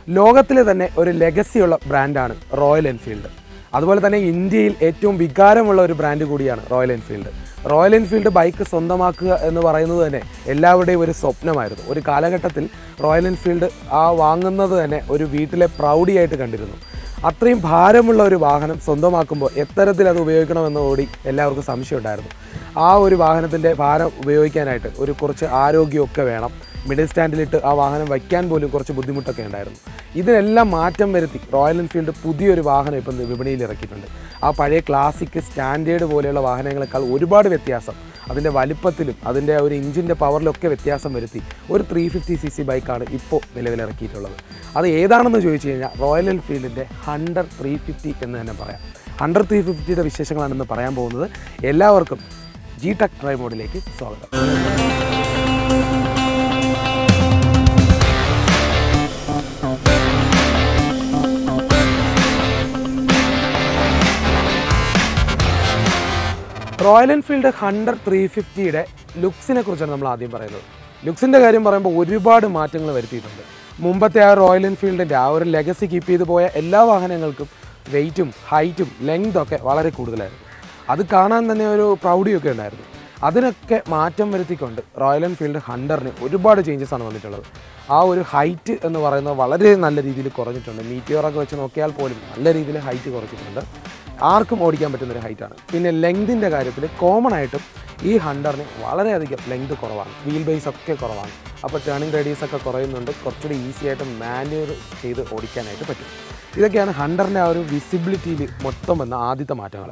ലോകത്തിലെ തന്നെ ഒരു ലെഗസിയുള്ള ബ്രാൻഡാണ് റോയൽ എൻഫീൽഡ് അതുപോലെ തന്നെ ഇന്ത്യയിൽ ഏറ്റവും വികാരമുള്ള ഒരു ബ്രാൻഡ് കൂടിയാണ് Royal Enfield Royal Enfield bike സ്വന്തമാക്കുക എന്ന് പറയുന്നത് തന്നെ എല്ലാവരുടെയും ഒരു സ്വപ്നമായിരുന്നു ഒരു കാലഘട്ടത്തിൽ റോയൽ എൻഫീൽഡ് ആ വാങ്ങുന്നത് തന്നെ ഒരു വീട്ടിലെ പ്രൗഢിയായിട്ട് കണ്ടിരുന്നു അത്രയും ഭാരമുള്ള ഒരു വാഹനം സ്വന്തമാക്കുമ്പോൾ എത്തരത്തിൽ അത് ഉപയോഗിക്കണമെന്ന് കൂടി എല്ലാവർക്കും സംശയമുണ്ടായിരുന്നു ആ ഒരു വാഹനത്തിൻ്റെ ഭാരം ഉപയോഗിക്കാനായിട്ട് ഒരു കുറച്ച് ആരോഗ്യമൊക്കെ വേണം മിഡിൽ സ്റ്റാൻഡിലിട്ട് ആ വാഹനം വയ്ക്കാൻ പോലും കുറച്ച് ബുദ്ധിമുട്ടൊക്കെ ഉണ്ടായിരുന്നു ഇതിനെല്ലാം മാറ്റം വരുത്തി റോയൽ എൻഫീൽഡ് പുതിയൊരു വാഹനം ഇപ്പം വിപണിയിൽ ഇറക്കിയിട്ടുണ്ട് ആ പഴയ ക്ലാസിക് സ്റ്റാൻഡേർഡ് പോലെയുള്ള വാഹനങ്ങളെക്കാൾ ഒരുപാട് വ്യത്യാസം അതിൻ്റെ വലിപ്പത്തിലും അതിൻ്റെ ഒരു ഇഞ്ചിൻ്റെ പവറിലൊക്കെ വ്യത്യാസം വരുത്തി ഒരു ത്രീ ഫിഫ്റ്റി സി സി ബൈക്കാണ് ഇപ്പോൾ നിലവിലിറക്കിയിട്ടുള്ളത് അത് ഏതാണെന്ന് ചോദിച്ചു കഴിഞ്ഞാൽ റോയൽ എൻഫീൽഡിൻ്റെ ഹൺഡ്രഡ് ത്രീ ഫിഫ്റ്റി എന്ന് തന്നെ പറയാം ഹൺഡ്രഡ് ത്രീ ഫിഫ്റ്റിയുടെ വിശേഷങ്ങളാണ് ഇന്ന് പറയാൻ പോകുന്നത് എല്ലാവർക്കും ജി ടെക് ഡ്രൈവ് മോഡിലേക്ക് സ്വാഗതം റോയൽ എൻഫീൽഡ് ഹൺഡ്രഡ് ത്രീ ഫിഫ്റ്റിയുടെ ലുക്സിനെ കുറിച്ചാണ് നമ്മൾ ആദ്യം പറയുന്നത് ലുക്സിൻ്റെ കാര്യം പറയുമ്പോൾ ഒരുപാട് മാറ്റങ്ങൾ വരുത്തിയിട്ടുണ്ട് മുമ്പത്തെ ആ റോയൽ എൻഫീൽഡിൻ്റെ ആ ഒരു ലെഗസി കീപ്പ് ചെയ്ത് പോയ എല്ലാ വാഹനങ്ങൾക്കും വെയിറ്റും ഹൈറ്റും ലെങ്തും ഒക്കെ വളരെ കൂടുതലായിരുന്നു അത് കാണാൻ തന്നെ ഒരു പ്രൗഢിയൊക്കെ ഉണ്ടായിരുന്നു അതിനൊക്കെ മാറ്റം വരുത്തിക്കൊണ്ട് റോയൽ എൻഫീൽഡ് ഹണ്ടറിന് ഒരുപാട് ചേഞ്ചസ് ആണ് വന്നിട്ടുള്ളത് ആ ഒരു ഹൈറ്റ് എന്ന് പറയുന്നത് വളരെ നല്ല രീതിയിൽ കുറഞ്ഞിട്ടുണ്ട് മീറ്റിയോറൊക്കെ വെച്ച് നോക്കിയാൽ പോലും നല്ല രീതിയിൽ ഹൈറ്റ് കുറച്ചിട്ടുണ്ട് ആർക്കും ഓടിക്കാൻ പറ്റുന്ന ഒരു ഹൈറ്റാണ് പിന്നെ ലെങ്തിൻ്റെ കാര്യത്തിൽ കോമൺ ആയിട്ടും ഈ ഹണ്ടറിന് വളരെയധികം ലെങ്ത് കുറവാണ് വീൽ ബേസ് ഒക്കെ കുറവാണ് അപ്പോൾ ടേണിംഗ് റേഡിയസ് ഒക്കെ കുറയുന്നുണ്ട് കുറച്ചുകൂടി ഈസി ആയിട്ട് മാനുവർ ചെയ്ത് ഓടിക്കാനായിട്ട് പറ്റും ഇതൊക്കെയാണ് ഹണ്ടറിൻ്റെ ആ ഒരു വിസിബിലിറ്റിയിൽ മൊത്തം വന്ന ആദ്യത്തെ മാറ്റങ്ങൾ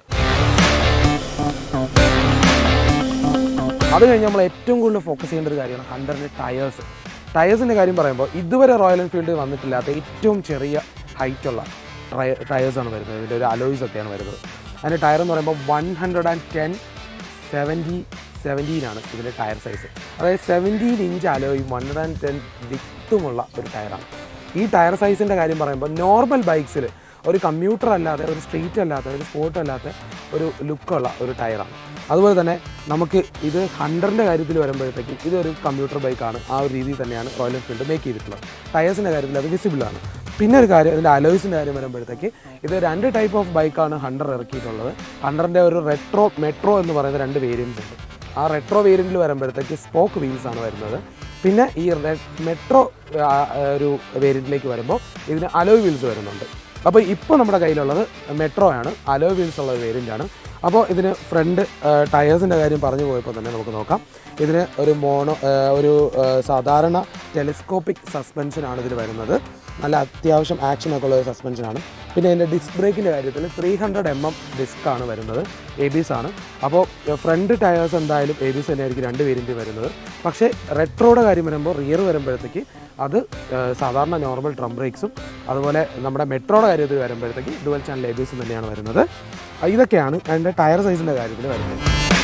അത് കഴിഞ്ഞ് നമ്മൾ ഏറ്റവും കൂടുതൽ ഫോക്കസ് ചെയ്യേണ്ട ഒരു കാര്യമാണ് ഹണ്ടറിൻ്റെ ടയേഴ്സ് ടയേഴ്സിൻ്റെ കാര്യം പറയുമ്പോൾ ഇതുവരെ റോയൽ എൻഫീൽഡ് വന്നിട്ടില്ലാത്ത ഏറ്റവും ചെറിയ ഹൈറ്റുള്ള ടയ ടയേഴ്സാണ് വരുന്നത് ഇതിൻ്റെ ഒരു അലോയ്സ് ഒക്കെയാണ് വരുന്നത് അതിൻ്റെ ടയർ എന്ന് പറയുമ്പോൾ one hundred and ten seventy സെവൻറ്റീനാണ് ഇതിൻ്റെ ടയർ സൈസ് അതായത് സെവൻറ്റീൻ ഇഞ്ച് അലോയും വൺ ഹൺഡ്രഡ് ആൻഡ് ടെൻ വിത്തുമുള്ള ഒരു ടയറാണ് ഈ ടയർ സൈസിൻ്റെ കാര്യം പറയുമ്പോൾ നോർമൽ ബൈക്സിൽ ഒരു കമ്പ്യൂട്ടർ അല്ലാതെ ഒരു സ്ട്രീറ്റ് അല്ലാത്ത ഒരു സ്പോർട്ട് അല്ലാത്ത ഒരു ലുക്കുള്ള ഒരു ടയറാണ് അതുപോലെ തന്നെ നമുക്ക് ഇത് ഹൺഡ്രഡിൻ്റെ കാര്യത്തിൽ വരുമ്പോഴത്തേക്കും ഇതൊരു കമ്പ്യൂട്ടർ ബൈക്കാണ് ആ ഒരു രീതിയിൽ തന്നെയാണ് റോയൽ എൻഫീൽഡ് മേക്ക് ചെയ്തിട്ടുള്ളത് ടയേഴ്സിൻ്റെ കാര്യത്തിൽ അത് വിസിബിൾ ആണ് പിന്നെ ഒരു കാര്യം ഇതിൻ്റെ അലോയ്സിൻ്റെ കാര്യം വരുമ്പോഴത്തേക്ക് ഇത് രണ്ട് ടൈപ്പ് ഓഫ് ബൈക്കാണ് ഹണ്ടർ ഇറക്കിയിട്ടുള്ളത് ഹണ്ടറിൻ്റെ ഒരു റെട്രോ മെട്രോ എന്ന് പറയുന്ന രണ്ട് വേരിയൻസ് ഉണ്ട് ആ റെട്രോ വേരിയൻറ്റിൽ വരുമ്പോഴത്തേക്ക് സ്പോക്ക് വീൽസ് ആണ് വരുന്നത് പിന്നെ ഈ മെട്രോ ഒരു വേരിയൻറ്റിലേക്ക് വരുമ്പോൾ ഇതിന് അലോയ് വീൽസ് വരുന്നുണ്ട് അപ്പോൾ ഇപ്പോൾ നമ്മുടെ കയ്യിലുള്ളത് മെട്രോ ആണ് അലോയ് വീൽസ് ഉള്ള ഒരു വേരിയൻ്റ് ആണ് അപ്പോൾ ഇതിന് ഫ്രണ്ട് ടയേഴ്സിൻ്റെ കാര്യം പറഞ്ഞു പോയപ്പോൾ തന്നെ നമുക്ക് നോക്കാം ഇതിന് ഒരു മോണോ ഒരു ആ, സാധാരണ ടെലിസ്കോപ്പിക് സസ്പെൻഷനാണ് ഇതിൽ വരുന്നത് നല്ല അത്യാവശ്യം ആക്ഷനൊക്കെ ഉള്ള ഒരു സസ്പെൻഷനാണ് പിന്നെ ഇതിൻ്റെ ഡിസ്ക് ബ്രേക്കിൻ്റെ കാര്യത്തിൽ ത്രീ ഹൺഡ്രഡ് എം എം ഡിസ്ക്കാണ് വരുന്നത് എ ബിസ് ആണ് അപ്പോൾ ഫ്രണ്ട് ടയേഴ്സ് എന്തായാലും എ ബിസ് തന്നെയായിരിക്കും രണ്ട് വേരിയൻറ്റ് വരുന്നത് പക്ഷേ റെട്രോയുടെ കാര്യം വരുമ്പോൾ റിയർ വരുമ്പോഴത്തേക്ക് അത് ആ, സാധാരണ നോർമൽ ഡ്രം ബ്രേക്സും അതുപോലെ നമ്മുടെ മെട്രോയുടെ കാര്യത്തിൽ വരുമ്പോഴത്തേക്ക് ഡുവൽ ചാനൽ എ ബിസും തന്നെയാണ് വരുന്നത് ആ, ഇതൊക്കെയാണ് അതിൻ്റെ ടയർ സൈസിൻ്റെ കാര്യത്തിൽ വരുന്നത്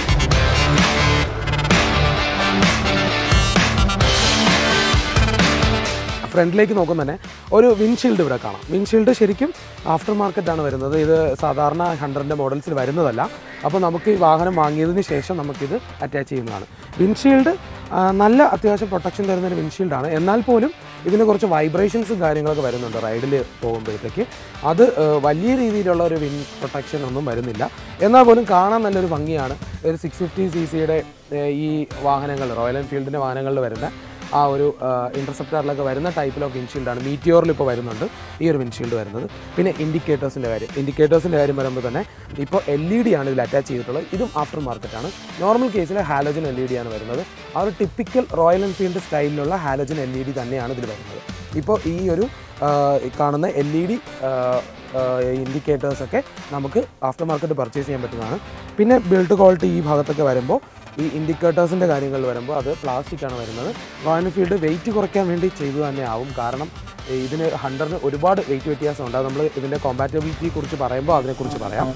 ഫ്രണ്ടിലേക്ക് നോക്കുമ്പോൾ തന്നെ ഒരു വിൻഷീൽഡ് ഇവിടെ കാണാം വിൻഷീൽഡ് ശരിക്കും ആഫ്റ്റർ മാർക്കറ്റാണ് വരുന്നത് ഇത് സാധാരണ ഹൺഡ്രഡിൻ്റെ മോഡൽസിൽ വരുന്നതല്ല അപ്പോൾ നമുക്ക് ഈ വാഹനം വാങ്ങിയതിന് ശേഷം നമുക്കിത് അറ്റാച്ച് ചെയ്യുന്നതാണ് വിൻഷീൽഡ് ആ, നല്ല അത്യാവശ്യം പ്രൊട്ടക്ഷൻ തരുന്ന ഒരു വിൻഷീൽഡാണ് എന്നാൽ പോലും ഇതിന് കുറച്ച് വൈബ്രേഷൻസും കാര്യങ്ങളൊക്കെ വരുന്നുണ്ട് റൈഡിൽ പോകുമ്പോഴത്തേക്ക് അത് ആ, വലിയ രീതിയിലുള്ള ഒരു വിൻ പ്രൊട്ടക്ഷൻ ഒന്നും വരുന്നില്ല എന്നാൽ പോലും കാണാൻ നല്ലൊരു ഭംഗിയാണ് ഒരു സിക്സ് ഫിഫ്റ്റി സി സിയുടെ ഈ വാഹനങ്ങൾ റോയൽ എൻഫീൽഡിൻ്റെ വാഹനങ്ങളിൽ വരുന്ന ആ ഒരു ഇൻ്റർസെപ്റ്ററിലൊക്കെ വരുന്ന ടൈപ്പിൽ ഓഫ് വിൻഷീൽഡാണ് മീറ്റിയോറിൽ ഇപ്പോൾ വരുന്നുണ്ട് ഈ ഒരു വിൻഷീൽഡ് വരുന്നത് പിന്നെ ഇൻഡിക്കേറ്റേഴ്സിൻ്റെ കാര്യം ഇൻഡിക്കേറ്റേഴ്സിൻ്റെ കാര്യം വരുമ്പോൾ തന്നെ ഇപ്പോൾ എൽ ഇ ഡി ആണ് ഇതിൽ അറ്റാച്ച് ചെയ്തിട്ടുള്ളത് ഇതും ആഫ്റ്റർ മാർക്കറ്റാണ് നോർമൽ കേസിൽ ഹാലോജൻ എൽ ഇ ഡി ആണ് വരുന്നത് ആ ഒരു ടിപ്പിക്കൽ റോയൽ എൻഫീൽഡ് സ്റ്റൈലിലുള്ള ഹാലോജൻ എൽ ഇ ഡി തന്നെയാണ് ഇതിൽ വരുന്നത് ഇപ്പോൾ ഈ ഒരു ആ, ഈ കാണുന്ന എൽ ഇ ഡി ഇൻഡിക്കേറ്റേഴ്സൊക്കെ നമുക്ക് ആഫ്റ്റർ മാർക്കറ്റ് പർച്ചേസ് ചെയ്യാൻ പറ്റുന്നതാണ് പിന്നെ ബിൽഡ് ക്വാളിറ്റി ഈ ഭാഗത്തൊക്കെ വരുമ്പോൾ ഈ ഇൻഡിക്കേറ്റേഴ്സിൻ്റെ കാര്യങ്ങളിൽ വരുമ്പോൾ അത് പ്ലാസ്റ്റിക് ആണ് വരുന്നത് റോയൽ എൻഫീൽഡ് വെയിറ്റ് കുറയ്ക്കാൻ വേണ്ടി ചെയ്തു തന്നെ ആവും കാരണം ഈ ഇതിന് ഹൺഡറിന് ഒരുപാട് വെയിറ്റ് വ്യത്യാസമുണ്ട് അത് നമ്മൾ ഇതിൻ്റെ കോമ്പാറ്റബിലിറ്റിയെ കുറിച്ച് പറയുമ്പോൾ അതിനെക്കുറിച്ച് പറയാം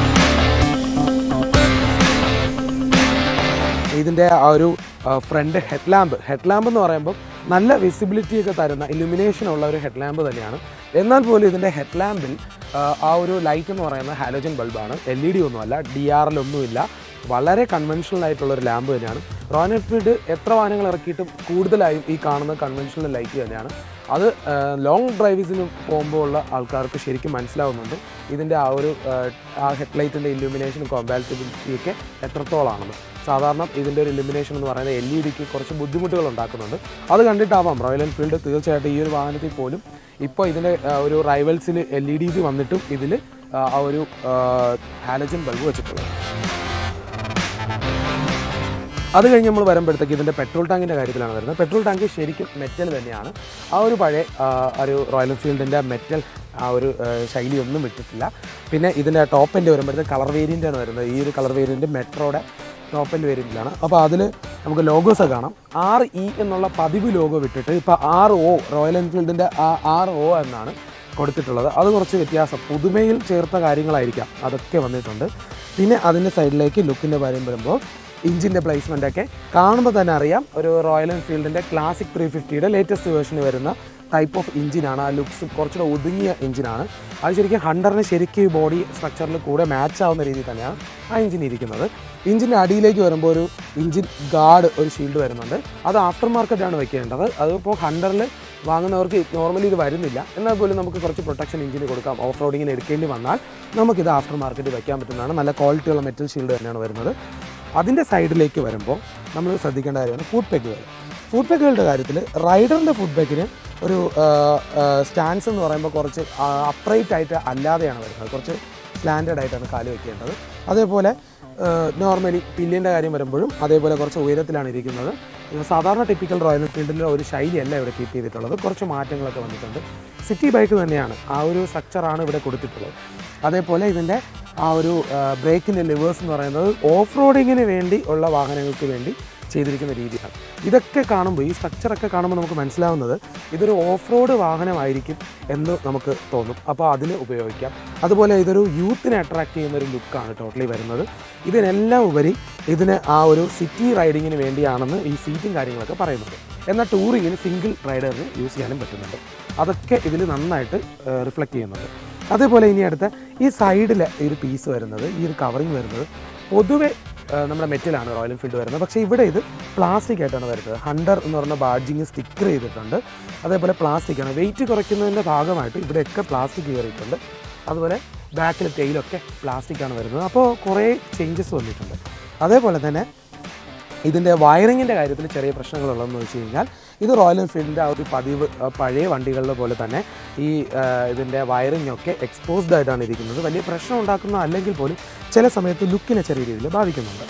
ഇതിൻ്റെ ആ ഒരു front head lamp head lamp എന്ന് പറയുമ്പോൾ നല്ല വിസിബിലിറ്റി ഒക്കെ തരുന്ന ഇലുമിനേഷൻ ഉള്ള ഒരു ഹെഡ് ലാമ്പ് തന്നെയാണ് എന്നാൽ പോലും ഇതിൻ്റെ ഹെഡ് ലാമ്പിൽ ആ ഒരു ലൈറ്റ് എന്ന് പറയുന്നത് ഹാലോജൻ ബൾബാണ് എൽ ഇ ഡി ഒന്നുമല്ല ഡി ആർ എൽ ഒന്നുമില്ല വളരെ കൺവെൻഷണൽ ആയിട്ടുള്ള ഒരു ലാമ്പ് തന്നെയാണ് റോയൽ എൻഫീൽഡ് എത്ര വാഹനങ്ങൾ ഇറക്കിയിട്ടും കൂടുതലായും ഈ കാണുന്ന കൺവെൻഷണൽ ലൈറ്റ് തന്നെയാണ് അത് ലോങ് ഡ്രൈവ്സിന് പോകുമ്പോൾ ഉള്ള ആൾക്കാർക്ക് ശരിക്കും മനസ്സിലാവുന്നുണ്ട് ഇതിൻ്റെ ആ ഒരു ആ, ആ ഹെഡ്ലൈറ്റിൻ്റെ ഇല്ലുമിനേഷനും കോമ്പാറ്റബിലിറ്റിയൊക്കെ എത്രത്തോളാണെന്ന് സാധാരണ ഇതിൻ്റെ ഒരു ഇലുമിനേഷൻ എന്ന് പറയുന്നത് എൽ ഇ ഡിക്ക് കുറച്ച് ബുദ്ധിമുട്ടുകൾ ഉണ്ടാക്കുന്നുണ്ട് അത് കണ്ടിട്ടാവാം റോയൽ എൻഫീൽഡ് തീർച്ചയായിട്ടും ഈ ഒരു വാഹനത്തിൽ പോലും ഇപ്പോൾ ഇതിൻ്റെ ആ, ഒരു റൈവൽസിൽ എൽ ഇ ഡീസ് വന്നിട്ടും ഇതിൽ ആ ഒരു ഹാലജൻ ബൾബ് വെച്ചിട്ടുള്ളത് അത് കഴിഞ്ഞ് നമ്മൾ വരുമ്പോഴത്തേക്ക് ഇതിൻ്റെ പെട്രോൾ ടാങ്കിൻ്റെ കാര്യത്തിലാണ് വരുന്നത് പെട്രോൾ ടാങ്ക് ശരിക്കും മെറ്റൽ തന്നെയാണ് ആ ഒരു പഴയ ആ, ഒരു റോയൽ എൻഫീൽഡിൻ്റെ മെറ്റൽ ആ ഒരു ആ, ശൈലിയൊന്നും വിട്ടിട്ടില്ല പിന്നെ ഇതിൻ്റെ ടോപ്പ് എൻഡ് വരുമ്പോഴത്തേക്ക് കളർ വേരിയൻ്റാണ് വരുന്നത് ഈ ഒരു കളർ വേരിയൻറ്റ് മെട്രോയുടെ ടോപ്പ് എൻഡ് വേരിയൻറ്റിലാണ് അപ്പോൾ അതിൽ നമുക്ക് ലോഗോസ് കാണാം ആർ ഇ എന്നുള്ള പതിവ് ലോഗോ വിട്ടിട്ട് ഇപ്പോൾ ആർ ഒ റോയൽ എൻഫീൽഡിൻ്റെ ആ ആർ ഒ എന്നാണ് കൊടുത്തിട്ടുള്ളത് അത് കുറച്ച് വ്യത്യാസം പുതുമയിൽ ചേർത്ത കാര്യങ്ങളായിരിക്കാം അതൊക്കെ വന്നിട്ടുണ്ട് പിന്നെ അതിൻ്റെ സൈഡിലേക്ക് ലുക്കിൻ്റെ കാര്യം വരുമ്പോൾ ഇഞ്ചിൻ്റെ പ്ലേസ്മെൻ്റ് ഒക്കെ കാണുമ്പോൾ തന്നെ അറിയാം ഒരു റോയൽ എൻഫീൽഡിൻ്റെ ക്ലാസിക് ത്രീ ഫിഫ്റ്റിയുടെ ലേറ്റസ്റ്റ് വേർഷന് വരുന്ന ടൈപ്പ് ഓഫ് എഞ്ചിനാണ് ആ ലുക്സ് കുറച്ചുകൂടെ ഒതുങ്ങിയ എഞ്ചിനാണ് അത് ശരിക്കും ഹണ്ടറിന് ശരിക്കും ബോഡി സ്ട്രക്ചറിൽ കൂടെ മാച്ച് ആവുന്ന രീതിയിൽ തന്നെയാണ് ആ എഞ്ചിൻ ഇരിക്കുന്നത് എഞ്ചിൻ്റെ അടിയിലേക്ക് വരുമ്പോൾ ഒരു എഞ്ചിൻ ഗാർഡ് ഒരു ഷീൽഡ് വരുന്നുണ്ട് അത് ആഫ്റ്റർ മാർക്കറ്റാണ് വെക്കേണ്ടത് അതിപ്പോൾ ഹണ്ടറിൽ വാങ്ങുന്നവർക്ക് നോർമലി ഇത് വരുന്നില്ല എന്നാൽ പോലും നമുക്ക് കുറച്ച് പ്രൊട്ടക്ഷൻ എഞ്ചിന് കൊടുക്കാം ഓഫ് റോഡിങ്ങിന് എടുക്കേണ്ടി വന്നാൽ നമുക്കിത് ആഫ്റ്റർ മാർക്കറ്റ് വെക്കാൻ പറ്റുന്നതാണ് നല്ല ക്വാളിറ്റിയുള്ള മെറ്റൽ ഷീൽഡ് തന്നെയാണ് വരുന്നത് അതിൻ്റെ സൈഡിലേക്ക് വരുമ്പോൾ നമ്മൾ ശ്രദ്ധിക്കേണ്ട കാര്യമാണ് ഫുഡ് പെക്കുകൾ ഫുഡ് പെക്കുകളുടെ കാര്യത്തിൽ റൈഡറിൻ്റെ ഫുഡ് പെക്കിന് ഒരു സ്റ്റാൻസ് എന്ന് പറയുമ്പോൾ കുറച്ച് അപ്രൈറ്റ് ആയിട്ട് അല്ലാതെയാണ് വരുന്നത് കുറച്ച് സ്ലാൻഡേർഡ് ആയിട്ടാണ് കാല് വെക്കേണ്ടത് അതേപോലെ നോർമലി പില്ലിൻ്റെ കാര്യം വരുമ്പോഴും അതേപോലെ കുറച്ച് ഉയരത്തിലാണ് ഇരിക്കുന്നത് ഇത് സാധാരണ ടിപ്പിക്കൽ റോയൽ എൻഫീൽഡിലെ ഒരു ശൈലിയല്ല ഇവിടെ കീപ്പ് ചെയ്തിട്ടുള്ളത് കുറച്ച് മാറ്റങ്ങളൊക്കെ വന്നിട്ടുണ്ട് സിറ്റി ബൈക്ക് തന്നെയാണ് ആ ഒരു സ്ട്രക്ചറാണ് ഇവിടെ കൊടുത്തിട്ടുള്ളത് അതേപോലെ ഇതിൻ്റെ ആ ഒരു ബ്രേക്കിൻ്റെ ലിവേഴ്സ് എന്ന് പറയുന്നത് ഓഫ് റോഡിങ്ങിന് വേണ്ടി ഉള്ള വാഹനങ്ങൾക്ക് വേണ്ടി ചെയ്തിരിക്കുന്ന രീതിയാണ് ഇതൊക്കെ കാണുമ്പോൾ ഈ സ്ട്രക്ചറൊക്കെ കാണുമ്പോൾ നമുക്ക് മനസ്സിലാവുന്നത് ഇതൊരു ഓഫ് റോഡ് വാഹനമായിരിക്കും എന്ന് നമുക്ക് തോന്നും അപ്പോൾ അതിന് ഉപയോഗിക്കാം അതുപോലെ ഇതൊരു യൂത്തിനെ അട്രാക്റ്റ് ചെയ്യുന്ന ഒരു ലുക്കാണ് ടോട്ടലി വരുന്നത് ഇതിനെല്ലാം ഉപരി ഇതിന് ആ ഒരു സിറ്റി റൈഡിങ്ങിന് വേണ്ടിയാണെന്ന് ഈ സീറ്റും കാര്യങ്ങളൊക്കെ പറയുന്നത് എന്നാൽ ടൂറിങ്ങിന് സിംഗിൾ റൈഡറിന് യൂസ് ചെയ്യാനും പറ്റുന്നുണ്ട് അതൊക്കെ ഇതിൽ നന്നായിട്ട് റിഫ്ലക്റ്റ് ചെയ്യുന്നുണ്ട് അതേപോലെ ഇനി അടുത്ത ഈ സൈഡിലെ ഈ ഒരു പീസ് വരുന്നത് ഈ ഒരു കവറിങ് വരുന്നത് പൊതുവെ ആ, നമ്മുടെ മെറ്റലാണ് റോയൽ എൻഫീൽഡ് വരുന്നത് പക്ഷേ ഇവിടെ ഇത് പ്ലാസ്റ്റിക് ആയിട്ടാണ് വരുന്നത് ഹണ്ടർ എന്ന് പറഞ്ഞ ബാഡ്ജിങ് സ്റ്റിക്കർ ചെയ്തിട്ടുണ്ട് അതേപോലെ പ്ലാസ്റ്റിക് ആണ് വെയിറ്റ് കുറയ്ക്കുന്നതിൻ്റെ ഭാഗമായിട്ട് ഇവിടെയൊക്കെ പ്ലാസ്റ്റിക് കയറിയിട്ടുണ്ട് അതുപോലെ ബാക്കിലെ ടെയിലൊക്കെ പ്ലാസ്റ്റിക് ആണ് വരുന്നത് അപ്പോൾ കുറേ ചേഞ്ചസ് വന്നിട്ടുണ്ട് അതേപോലെ തന്നെ ഇതിൻ്റെ വയറിങ്ങിൻ്റെ കാര്യത്തിൽ ചെറിയ പ്രശ്നങ്ങളുള്ളതെന്ന് വെച്ച് കഴിഞ്ഞാൽ ഇത് റോയൽ എൻഫീൽഡിൻ്റെ ആ ഒരു പതിവ് ആ, പഴയ വണ്ടികളിലെ പോലെ തന്നെ ഈ ആ, ഇതിൻ്റെ വയറിംഗ് ഒക്കെ എക്സ്പോസ്ഡ് ആയിട്ടാണ് ഇരിക്കുന്നത് വലിയ പ്രശ്നം ഉണ്ടാക്കുന്ന അല്ലെങ്കിൽ പോലും ചില സമയത്ത് ലുക്കിനെ ചെറിയ രീതിയിൽ ബാധിക്കുന്നുണ്ട്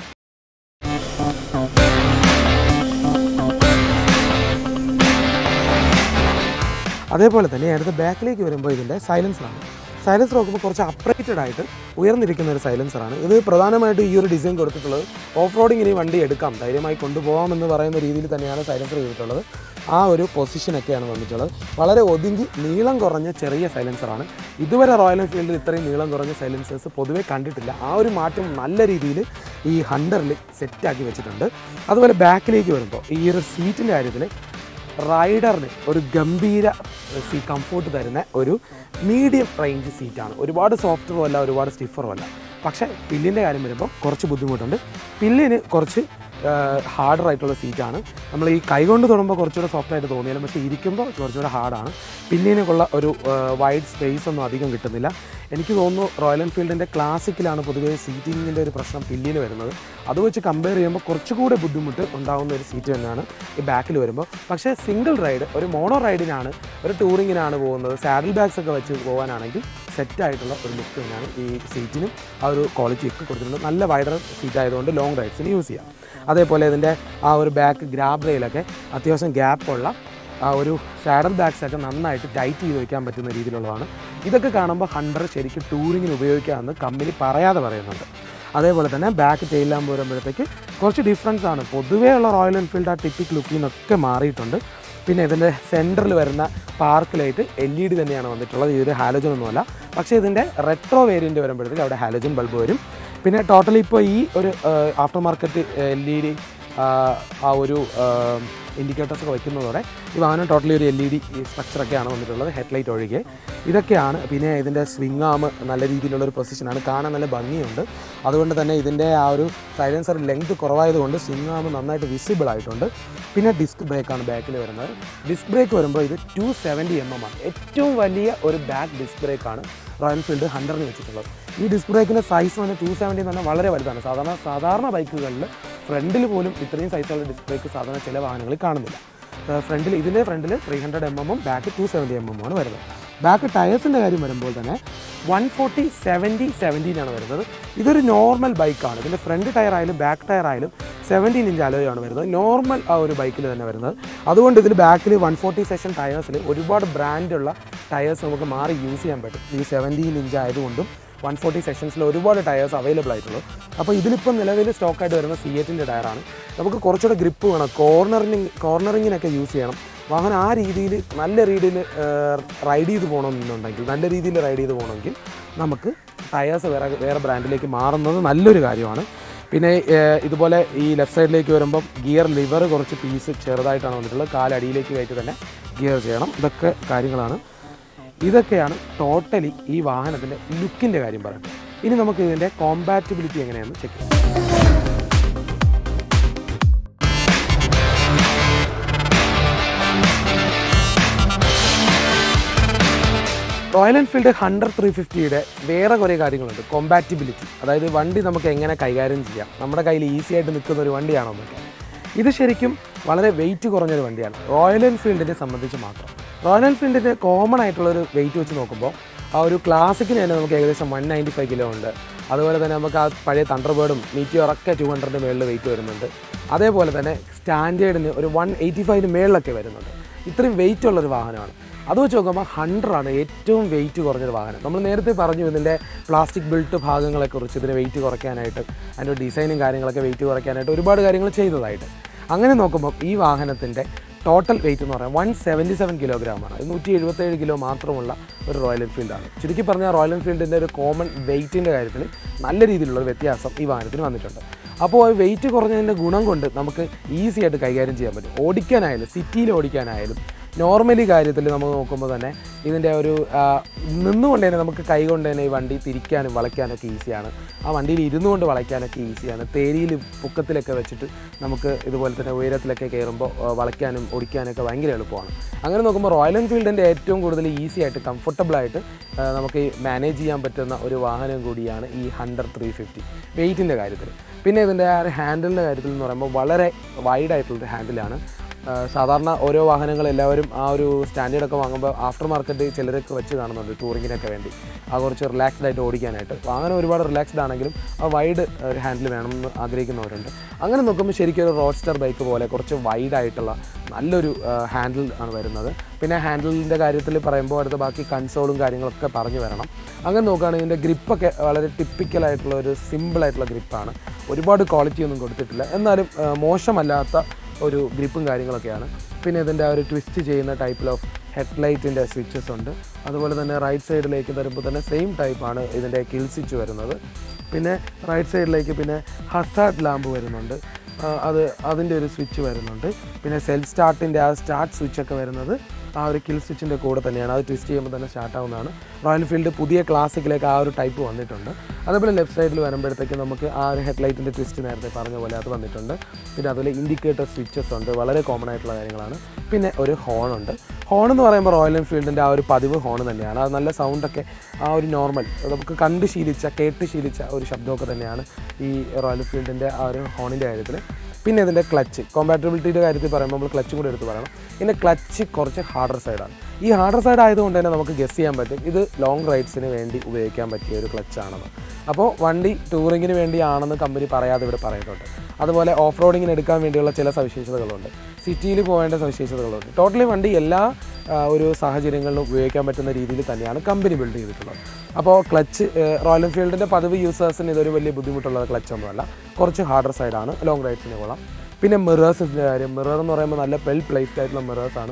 അതേപോലെ തന്നെ അടുത്ത ബാക്കിലേക്ക് വരുമ്പോൾ ഇതിൻ്റെ സൈലൻസറാണ് സൈലൻസർ നോക്കുമ്പോൾ കുറച്ച് അപ്രേറ്റഡ് ആയിട്ട് ഉയർന്നിരിക്കുന്ന ഒരു സൈലൻസറാണ് ഇത് പ്രധാനമായിട്ട് ഈ ഒരു ഡിസൈൻ കൊടുത്തിട്ടുള്ളത് ഓഫ് റോഡിങ്ങിന് ഈ വണ്ടി എടുക്കാം ധൈര്യമായി കൊണ്ടുപോകാമെന്ന് പറയുന്ന രീതിയിൽ തന്നെയാണ് സൈലൻസർ ചെയ്തിട്ടുള്ളത് ആ ഒരു പൊസിഷനൊക്കെയാണ് വന്നിട്ടുള്ളത് വളരെ ഒതുങ്ങി നീളം കുറഞ്ഞ ചെറിയ സൈലൻസറാണ് ഇതുവരെ റോയൽ എൻഫീൽഡിൽ ഇത്രയും നീളം കുറഞ്ഞ സൈലൻസേഴ്സ് പൊതുവെ കണ്ടിട്ടില്ല ആ ഒരു മാറ്റം നല്ല രീതിയിൽ ഈ ഹണ്ടറിൽ സെറ്റാക്കി വെച്ചിട്ടുണ്ട് അതുപോലെ ബാക്കിലേക്ക് വരുമ്പോൾ ഈ ഒരു സീറ്റിൻ്റെ കാര്യത്തിൽ റൈഡറിന് ഒരു ഗംഭീര സീ കംഫോർട്ട് തരുന്ന ഒരു മീഡിയം റേഞ്ച് സീറ്റാണ് ഒരുപാട് സോഫ്റ്ററും അല്ല ഒരുപാട് സ്റ്റിഫറും അല്ല പക്ഷേ പില്ലിൻ്റെ കാര്യം വരുമ്പോൾ കുറച്ച് ബുദ്ധിമുട്ടുണ്ട് പില്ലിന് കുറച്ച് ഹാർഡർ ആയിട്ടുള്ള സീറ്റാണ് നമ്മൾ ഈ കൈകൊണ്ട് തൊടുമ്പോൾ കുറച്ചുകൂടെ സോഫ്റ്റ് ആയിട്ട് തോന്നിയാലും പക്ഷേ ഇരിക്കുമ്പോൾ കുറച്ചുകൂടെ ഹാർഡാണ് പില്ലിനൊക്കെയുള്ള ഒരു വൈഡ് സ്പേസ് ഒന്നും അധികം കിട്ടുന്നില്ല എനിക്ക് തോന്നുന്നു റോയൽ എൻഫീൽഡിൻ്റെ ക്ലാസിക്കിലാണ് പൊതുവേ സീറ്റിങ്ങിൻ്റെ ഒരു പ്രശ്നം പില്ലിന് വരുന്നത് അത് വെച്ച് കമ്പയർ ചെയ്യുമ്പോൾ കുറച്ചുകൂടെ ബുദ്ധിമുട്ട് ഉണ്ടാകുന്ന ഒരു സീറ്റ് തന്നെയാണ് ഈ ബാക്കിൽ വരുമ്പോൾ പക്ഷേ സിംഗിൾ റൈഡ് ഒരു മോണോ റൈഡിനാണ് ഒരു ടൂറിങ്ങിനാണ് പോകുന്നത് സാഡിൽ ബാഗ്സ് ഒക്കെ വെച്ച് പോകാനാണെങ്കിൽ സെറ്റ് ആയിട്ടുള്ള ഒരു ലുക്ക് തന്നെയാണ് ഈ സീറ്റിനും ആ ഒരു ക്വാളിറ്റി ഒക്കെ കൊടുത്തിട്ടുണ്ട് നല്ല വൈഡർ സീറ്റ് ആയതുകൊണ്ട് ലോങ് റൈഡ്സിന് യൂസ് ചെയ്യാം അതേപോലെ ഇതിൻ്റെ ആ ഒരു ബാക്ക് ഗ്രാബ് റെയിലൊക്കെ അത്യാവശ്യം ഗ്യാപ്പുള്ള ആ ഒരു സാഡൽ ബാഗ്സ് ഒക്കെ നന്നായിട്ട് ടൈറ്റ് ചെയ്ത് വെക്കാൻ പറ്റുന്ന രീതിയിലുള്ളതാണ് ഇതൊക്കെ കാണുമ്പോൾ ഹണ്ടർ ശരിക്കും ടൂറിങ്ങിന് ഉപയോഗിക്കാമെന്ന് കമ്പനി പറയാതെ പറയുന്നുണ്ട് അതേപോലെ തന്നെ ബാക്ക് ടെയിലാൻ വരുമ്പോഴത്തേക്ക് കുറച്ച് ഡിഫറൻസ് ആണ് പൊതുവേ ഉള്ള റോയൽ എൻഫീൽഡ് ആ ടിപ്പിക് ലുക്കിൽ നിന്നൊക്കെ മാറിയിട്ടുണ്ട് പിന്നെ ഇതിൻ്റെ സെൻറ്ററിൽ വരുന്ന park light L E D തന്നെയാണ് വന്നിട്ടുള്ളത് ഇതൊരു ഹാലോജൻ ഒന്നുമല്ല പക്ഷേ ഇതിൻ്റെ റെട്രോ വേരിയൻറ്റ് വരുമ്പോഴത്തേക്ക് അവിടെ ഹാലോജൻ ബൾബ് വരും പിന്നെ ടോട്ടലി ഇപ്പോൾ ഈ ഒരു after market L E D ആ ഒരു ഇൻഡിക്കേറ്റേഴ്സ് ഒക്കെ വയ്ക്കുന്നതോടെ ഈ വാഹനം ടോട്ടലി ഒരു എൽ ഇ ഡി സ്ട്രക്ചറൊക്കെയാണ് വന്നിട്ടുള്ളത് ഹെഡ്ലൈറ്റ് ഒഴികെ ഇതൊക്കെയാണ് പിന്നെ ഇതിൻ്റെ സ്വിംഗ് ആം നല്ല രീതിയിലുള്ള ഒരു പൊസിഷനാണ് കാണാൻ നല്ല ഭംഗിയുണ്ട് അതുകൊണ്ട് തന്നെ ഇതിൻ്റെ ആ ഒരു സൈലൻസർ ലെങ്ത് കുറവായതുകൊണ്ട് സ്വിംഗ് ആം നന്നായിട്ട് വിസിബിൾ ആയിട്ടുണ്ട് പിന്നെ ഡിസ്ക് ബ്രേക്കാണ് ബാക്കിൽ വരുന്നത് ഡിസ്ക് ബ്രേക്ക് വരുമ്പോൾ ഇത് ടു സെവൻറ്റി എം എം ആണ് ഏറ്റവും വലിയ ഒരു ബാക്ക് ഡിസ്ക് ബ്രേക്കാണ് റോയൽ എൻഫീൽഡ് ഹൺഡ്രഡിന് വെച്ചിട്ടുള്ളത് ഈ ഡിസ്ക് ബ്രേക്കിൻ്റെ സൈസ് തന്നെ ടു സെവൻറ്റി എന്ന് പറഞ്ഞാൽ വളരെ വലുതാണ് സാധാരണ സാധാരണ ബൈക്കുകളിൽ ഫ്രണ്ടിൽ പോലും ഇത്രയും സൈസുള്ള ഡിസ്ക് ബ്രേക്ക് സാധാരണ ചില വാഹനങ്ങളിൽ കാണുന്നില്ല ഫ്രണ്ടിൽ ഇതിൻ്റെ ഫ്രണ്ടിൽ ത്രീ ഹൺഡ്രഡ് എം എമ്മും ബാക്ക് ടു സെവൻറ്റി എം എമ്മുമാണ് വരുന്നത് ബാക്ക് ടയേഴ്സിൻ്റെ കാര്യം വരുമ്പോൾ തന്നെ വൺ ഫോർട്ടി സെവൻറ്റി സെവൻറ്റീനാണ് വരുന്നത് ഇതൊരു നോർമൽ ബൈക്കാണ് ഇതിൻ്റെ ഫ്രണ്ട് ടയർ ആയാലും ബാക്ക് ടയർ ആയാലും സെവൻറ്റീൻ ഇഞ്ച് അലോയാണ് വരുന്നത് നോർമൽ ആ ഒരു ബൈക്കിൽ തന്നെ വരുന്നത് അതുകൊണ്ട് ഇതിൽ ബാക്കിൽ വൺ ഫോർട്ടി സെഷൻ ടയേഴ്സിൽ ഒരുപാട് ബ്രാൻഡുള്ള ടയേഴ്സ് നമുക്ക് മാറി യൂസ് ചെയ്യാൻ പറ്റും ഈ സെവൻറ്റീൻ ഇഞ്ച് ആയതുകൊണ്ടും വൺ ഫോർട്ടി സെക്ഷൻസിൽ ഒരുപാട് ടയേഴ്സ് അവൈലബിൾ ആയിട്ടുള്ളൂ അപ്പോൾ ഇതിലിപ്പോൾ നിലവിൽ സ്റ്റോക്കായിട്ട് വരുന്ന സി എറ്റിൻ്റെ ടയറാണ് നമുക്ക് കുറച്ചുകൂടെ ഗ്രിപ്പ് വേണം കോർണറിങ് കോർണറിങ്ങിനൊക്കെ യൂസ് ചെയ്യണം വാഹനം ആ രീതിയിൽ നല്ല രീതിയിൽ റൈഡ് ചെയ്ത് പോകണമെന്നുണ്ടെങ്കിൽ നല്ല രീതിയിൽ റൈഡ് ചെയ്ത് പോകണമെങ്കിൽ നമുക്ക് ടയേഴ്സ് വേറെ വേറെ ബ്രാൻഡിലേക്ക് മാറുന്നത് നല്ലൊരു കാര്യമാണ് പിന്നെ ഏഹ്, ഇതുപോലെ ഈ ലെഫ്റ്റ് സൈഡിലേക്ക് വരുമ്പം ഗിയർ ലിവർ കുറച്ച് പീസ് ചെറുതായിട്ടാണ് വന്നിട്ടുള്ളത് കാലടിയിലേക്ക് കയറ്റി തന്നെ ഗിയർ ചെയ്യണം ഇതൊക്കെ കാര്യങ്ങളാണ് ഇതൊക്കെയാണ് ടോട്ടലി ഈ വാഹനത്തിൻ്റെ ലുക്കിൻ്റെ കാര്യം പറയുന്നത് ഇനി നമുക്ക് ഇതിൻ്റെ കോമ്പാറ്റബിലിറ്റി എങ്ങനെയാണെന്ന് ചെക്ക് ചെയ്യാം റോയൽ എൻഫീൽഡ് ഹൺഡ്രഡ് ത്രീ ഫിഫ്റ്റിയുടെ വേറെ കുറേ കാര്യങ്ങളുണ്ട് കോമ്പാറ്റിബിലിറ്റി അതായത് വണ്ടി നമുക്ക് എങ്ങനെ കൈകാര്യം ചെയ്യാം നമ്മുടെ കയ്യിൽ ഈസി ആയിട്ട് നിൽക്കുന്ന ഒരു വണ്ടിയാണോ എന്നൊക്കെ ഇത് ശരിക്കും വളരെ വെയിറ്റ് കുറഞ്ഞൊരു വണ്ടിയാണ് റോയൽ എൻഫീൽഡിനെ സംബന്ധിച്ച് മാത്രം റോയൽ എൻഫീൽഡിൻ്റെ കോമൺ ആയിട്ടുള്ളൊരു വെയിറ്റ് വെച്ച് നോക്കുമ്പോൾ ആ ഒരു ക്ലാസിക്കിന് തന്നെ നമുക്ക് ഏകദേശം വൺ നയൻറ്റി ഫൈവ് കിലോ ഉണ്ട് അതുപോലെ തന്നെ നമുക്ക് ആ പഴയ തണ്ടർബേർഡും മീറ്റിയോറൊക്കെ ടു ഹൺഡ്രഡിൻ്റെ മേളിൽ വെയിറ്റ് വരുന്നുണ്ട് അതേപോലെ തന്നെ സ്റ്റാൻഡേർഡിന് ഒരു വൺ എയ്റ്റി ഫൈവിന് മേളിലൊക്കെ വരുന്നുണ്ട് ഇത്രയും വെയിറ്റ് ഉള്ളൊരു വാഹനമാണ് അത് വെച്ച് നോക്കുമ്പോൾ ഹൺഡ്രഡാണ് ഏറ്റവും വെയിറ്റ് കുറഞ്ഞൊരു വാഹനം നമ്മൾ നേരത്തെ പറഞ്ഞു ഇതിൻ്റെ പ്ലാസ്റ്റിക് ബിൽട്ട് ഭാഗങ്ങളെക്കുറിച്ച് ഇതിന് വെയിറ്റ് കുറയ്ക്കാനായിട്ട് അതിൻ്റെ ഡിസൈനും കാര്യങ്ങളൊക്കെ വെയിറ്റ് കുറയ്ക്കാനായിട്ട് ഒരുപാട് കാര്യങ്ങൾ ചെയ്തതായിട്ട് അങ്ങനെ നോക്കുമ്പോൾ ഈ വാഹനത്തിൻ്റെ ടോട്ടൽ വെയിറ്റ് എന്ന് പറയുന്നത് വൺ സെവൻറ്റി സെവൻ കിലോഗ്രാമാണ് നൂറ്റി എഴുപത്തേഴ് കിലോ മാത്രമുള്ള ഒരു റോയൽ എൻഫീൽഡാണ് ചുരുക്കി പറഞ്ഞാൽ റോയൽ എൻഫീൽഡിൻ്റെ ഒരു കോമൺ വെയിറ്റിൻ്റെ കാര്യത്തിൽ നല്ല രീതിയിലുള്ള ഒരു വ്യത്യാസം ഈ വാഹനത്തിന് വന്നിട്ടുണ്ട് അപ്പോൾ ആ വെയിറ്റ് കുറഞ്ഞതിൻ്റെ ഗുണം കൊണ്ട് നമുക്ക് ഈസി ആയിട്ട് കൈകാര്യം ചെയ്യാൻ പറ്റും ഓടിക്കാനായാലും സിറ്റിയിൽ ഓടിക്കാനായാലും നോർമലി കാര്യത്തിൽ നമ്മൾ നോക്കുമ്പോൾ തന്നെ ഇതിൻ്റെ ഒരു ആ, നിന്നുകൊണ്ട് തന്നെ നമുക്ക് കൈ കൊണ്ട് തന്നെ ഈ വണ്ടി തിരിക്കാനും വളയ്ക്കാനൊക്കെ ഈസിയാണ് ആ വണ്ടിയിൽ ഇരുന്നു കൊണ്ട് വളയ്ക്കാനൊക്കെ ഈസിയാണ് തേരിയിൽ പൊക്കത്തിലൊക്കെ വെച്ചിട്ട് നമുക്ക് ഇതുപോലെ തന്നെ ഉയരത്തിലൊക്കെ കയറുമ്പോൾ ആ, വളയ്ക്കാനും ഓടിക്കാനൊക്കെ ഭയങ്കര എളുപ്പമാണ് അങ്ങനെ നോക്കുമ്പോൾ റോയൽ എൻഫീൽഡിൻ്റെ ഏറ്റവും കൂടുതൽ ഈസി ആയിട്ട് കംഫർട്ടബിളായിട്ട് നമുക്ക് മാനേജ് ചെയ്യാൻ പറ്റുന്ന ഒരു വാഹനം കൂടിയാണ് ഈ ഹൺഡ്രഡ് ത്രീ ഫിഫ്റ്റി വെയിറ്റിൻ്റെ കാര്യത്തിൽ പിന്നെ ഇതിൻ്റെ ആ ഒരു ഹാൻഡിലിൻ്റെ കാര്യത്തിൽ എന്ന് പറയുമ്പോൾ വളരെ വൈഡായിട്ടുള്ളൊരു ഹാൻഡിലാണ് ആ, സാധാരണ ഓരോ വാഹനങ്ങൾ എല്ലാവരും ആ ഒരു സ്റ്റാൻഡേർഡൊക്കെ വാങ്ങുമ്പോൾ ആഫ്റ്റർ മാർക്കറ്റ് ചിലരൊക്കെ വെച്ച് കാണുന്നുണ്ട് ടൂറിങ്ങിനൊക്കെ വേണ്ടി ആ കുറച്ച് റിലാക്സ്ഡ് ആയിട്ട് ഓടിക്കാനായിട്ട് വാഹനം ഒരുപാട് റിലാക്സ്ഡ് ആണെങ്കിലും ആ വൈഡ് ഒരു ഹാൻഡിൽ വേണമെന്ന് ആഗ്രഹിക്കുന്നവരുണ്ട് അങ്ങനെ നോക്കുമ്പോൾ ശരിക്കും ഒരു റോഡ്സ്റ്റർ ബൈക്ക് പോലെ കുറച്ച് വൈഡ് ആയിട്ടുള്ള നല്ലൊരു ഹാൻഡിൽ ആണ് വരുന്നത് പിന്നെ ഹാൻഡിലിൻ്റെ കാര്യത്തിൽ പറയുമ്പോൾ അടുത്ത ബാക്കി കൺസോളും കാര്യങ്ങളൊക്കെ പറഞ്ഞു വരണം അങ്ങനെ നോക്കുകയാണെങ്കിൽ ഇതിൻ്റെ ഗ്രിപ്പൊക്കെ വളരെ ടിപ്പിക്കലായിട്ടുള്ള ഒരു സിമ്പിളായിട്ടുള്ള ഗ്രിപ്പാണ് ഒരുപാട് ക്വാളിറ്റി ഒന്നും കൊടുത്തിട്ടില്ല എന്നാലും ആ, മോശമല്ലാത്ത ഒരു ഗ്രിപ്പും കാര്യങ്ങളൊക്കെയാണ് പിന്നെ ഇതിൻ്റെ ആ ഒരു ട്വിസ്റ്റ് ചെയ്യുന്ന ടൈപ്പിൽ ഓഫ് ഹെഡ്ലൈറ്റിൻ്റെ സ്വിച്ചസ് ഉണ്ട് അതുപോലെ തന്നെ റൈറ്റ് സൈഡിലേക്ക് തരുമ്പോൾ തന്നെ സെയിം ടൈപ്പാണ് ഇതിൻ്റെ കിൽ സ്വിച്ച് വരുന്നത് പിന്നെ റൈറ്റ് സൈഡിലേക്ക് പിന്നെ ഹസാർഡ് ലാമ്പ് വരുന്നുണ്ട് ആ, അത് അതിൻ്റെ ഒരു സ്വിച്ച് വരുന്നുണ്ട് പിന്നെ സെൽഫ് സ്റ്റാർട്ടിൻ്റെ ആ സ്റ്റാർട്ട് സ്വിച്ചൊക്കെ വരുന്നത് ആ ഒരു കിൽ സ്വിച്ചിൻ്റെ കൂടെ തന്നെയാണ് അത് ട്വിസ്റ്റ് ചെയ്യുമ്പോൾ തന്നെ സ്റ്റാർട്ട് ആവുന്നതാണ് റോയൽ എൻഫീൽഡ് പുതിയ ക്ലാസിക്കിലേക്ക് ആ ഒരു ടൈപ്പ് വന്നിട്ടുണ്ട് അതേപോലെ ലെഫ്റ്റ് സൈഡിൽ വരുമ്പോഴത്തേക്ക് നമുക്ക് ആ ഒരു ഹെഡ്ലൈറ്റിൻ്റെ ട്വിസ്റ്റ് നേരത്തെ പറഞ്ഞ പോലെ അത് വന്നിട്ടുണ്ട് പിന്നെ അതുപോലെ ഇൻഡിക്കേറ്റർ സ്വിച്ചസ് ഉണ്ട് വളരെ കോമൺ ആയിട്ടുള്ള കാര്യങ്ങളാണ് പിന്നെ ഒരു ഹോൺ ഉണ്ട് ഹോൺ എന്ന് പറയുമ്പോൾ റോയൽ എൻഫീൽഡിൻ്റെ ആ ഒരു പതിവ് ഹോൺ തന്നെയാണ് അത് നല്ല സൗണ്ടൊക്കെ ആ ഒരു നോർമൽ നമുക്ക് കണ്ട് ശീലിച്ച കേട്ട് ശീലിച്ച ഒരു ശബ്ദമൊക്കെ തന്നെയാണ് ഈ റോയൽ എൻഫീൽഡിൻ്റെ ആ ഒരു ഹോണിൻ്റെ കാര്യത്തിൽ പിന്നെ ഇതിൻ്റെ ക്ലച്ച് കോമ്പാറ്റബിലിറ്റിയുടെ കാര്യത്തിൽ പറയുമ്പോൾ നമ്മൾ ക്ലച്ചും കൂടി എടുത്ത് പറയണം ഇതിൻ്റെ ക്ലച്ച് കുറച്ച് ഹാർഡർ സൈഡാണ് ഈ ഹാർഡർ സൈഡ് ആയതുകൊണ്ട് തന്നെ നമുക്ക് ഗസ് ചെയ്യാൻ പറ്റും ഇത് ലോങ് റൈഡ്സിന് വേണ്ടി ഉപയോഗിക്കാൻ പറ്റിയ ഒരു ക്ലച്ചാണെന്ന് അപ്പോൾ വണ്ടി ടൂറിങ്ങിന് വേണ്ടിയാണെന്ന് കമ്പനി പറയാതെ ഇവിടെ പറയുന്നുണ്ട് അതുപോലെ ഓഫ് റോഡിങ്ങിന് എടുക്കാൻ വേണ്ടിയുള്ള ചില സവിശേഷതകളുണ്ട് സിറ്റിയിൽ പോകേണ്ട സവിശേഷതകളുണ്ട് ടോട്ടലി വണ്ടി എല്ലാ ആ, ഒരു സാഹചര്യങ്ങളിലും ഉപയോഗിക്കാൻ പറ്റുന്ന രീതിയിൽ തന്നെയാണ് കമ്പനി ബിൽഡ് ചെയ്തിട്ടുള്ളത് അപ്പോൾ ക്ലച്ച് റോയൽ എൻഫീൽഡിൻ്റെ പതിവ് യൂസേഴ്സിന് ഇതൊരു വലിയ ബുദ്ധിമുട്ടുള്ള ക്ലച്ച് ഒന്നുമല്ല കുറച്ച് ഹാർഡർ സൈഡാണ് ലോങ് റൈഡ്സിന് കൊള്ളാം പിന്നെ മിറേഴ്സിൻ്റെ കാര്യം മിറർ എന്ന് പറയുമ്പോൾ നല്ല വെൽ പ്ലേസ്ഡ് ആയിട്ടുള്ള മിറേഴ്സ് ആണ്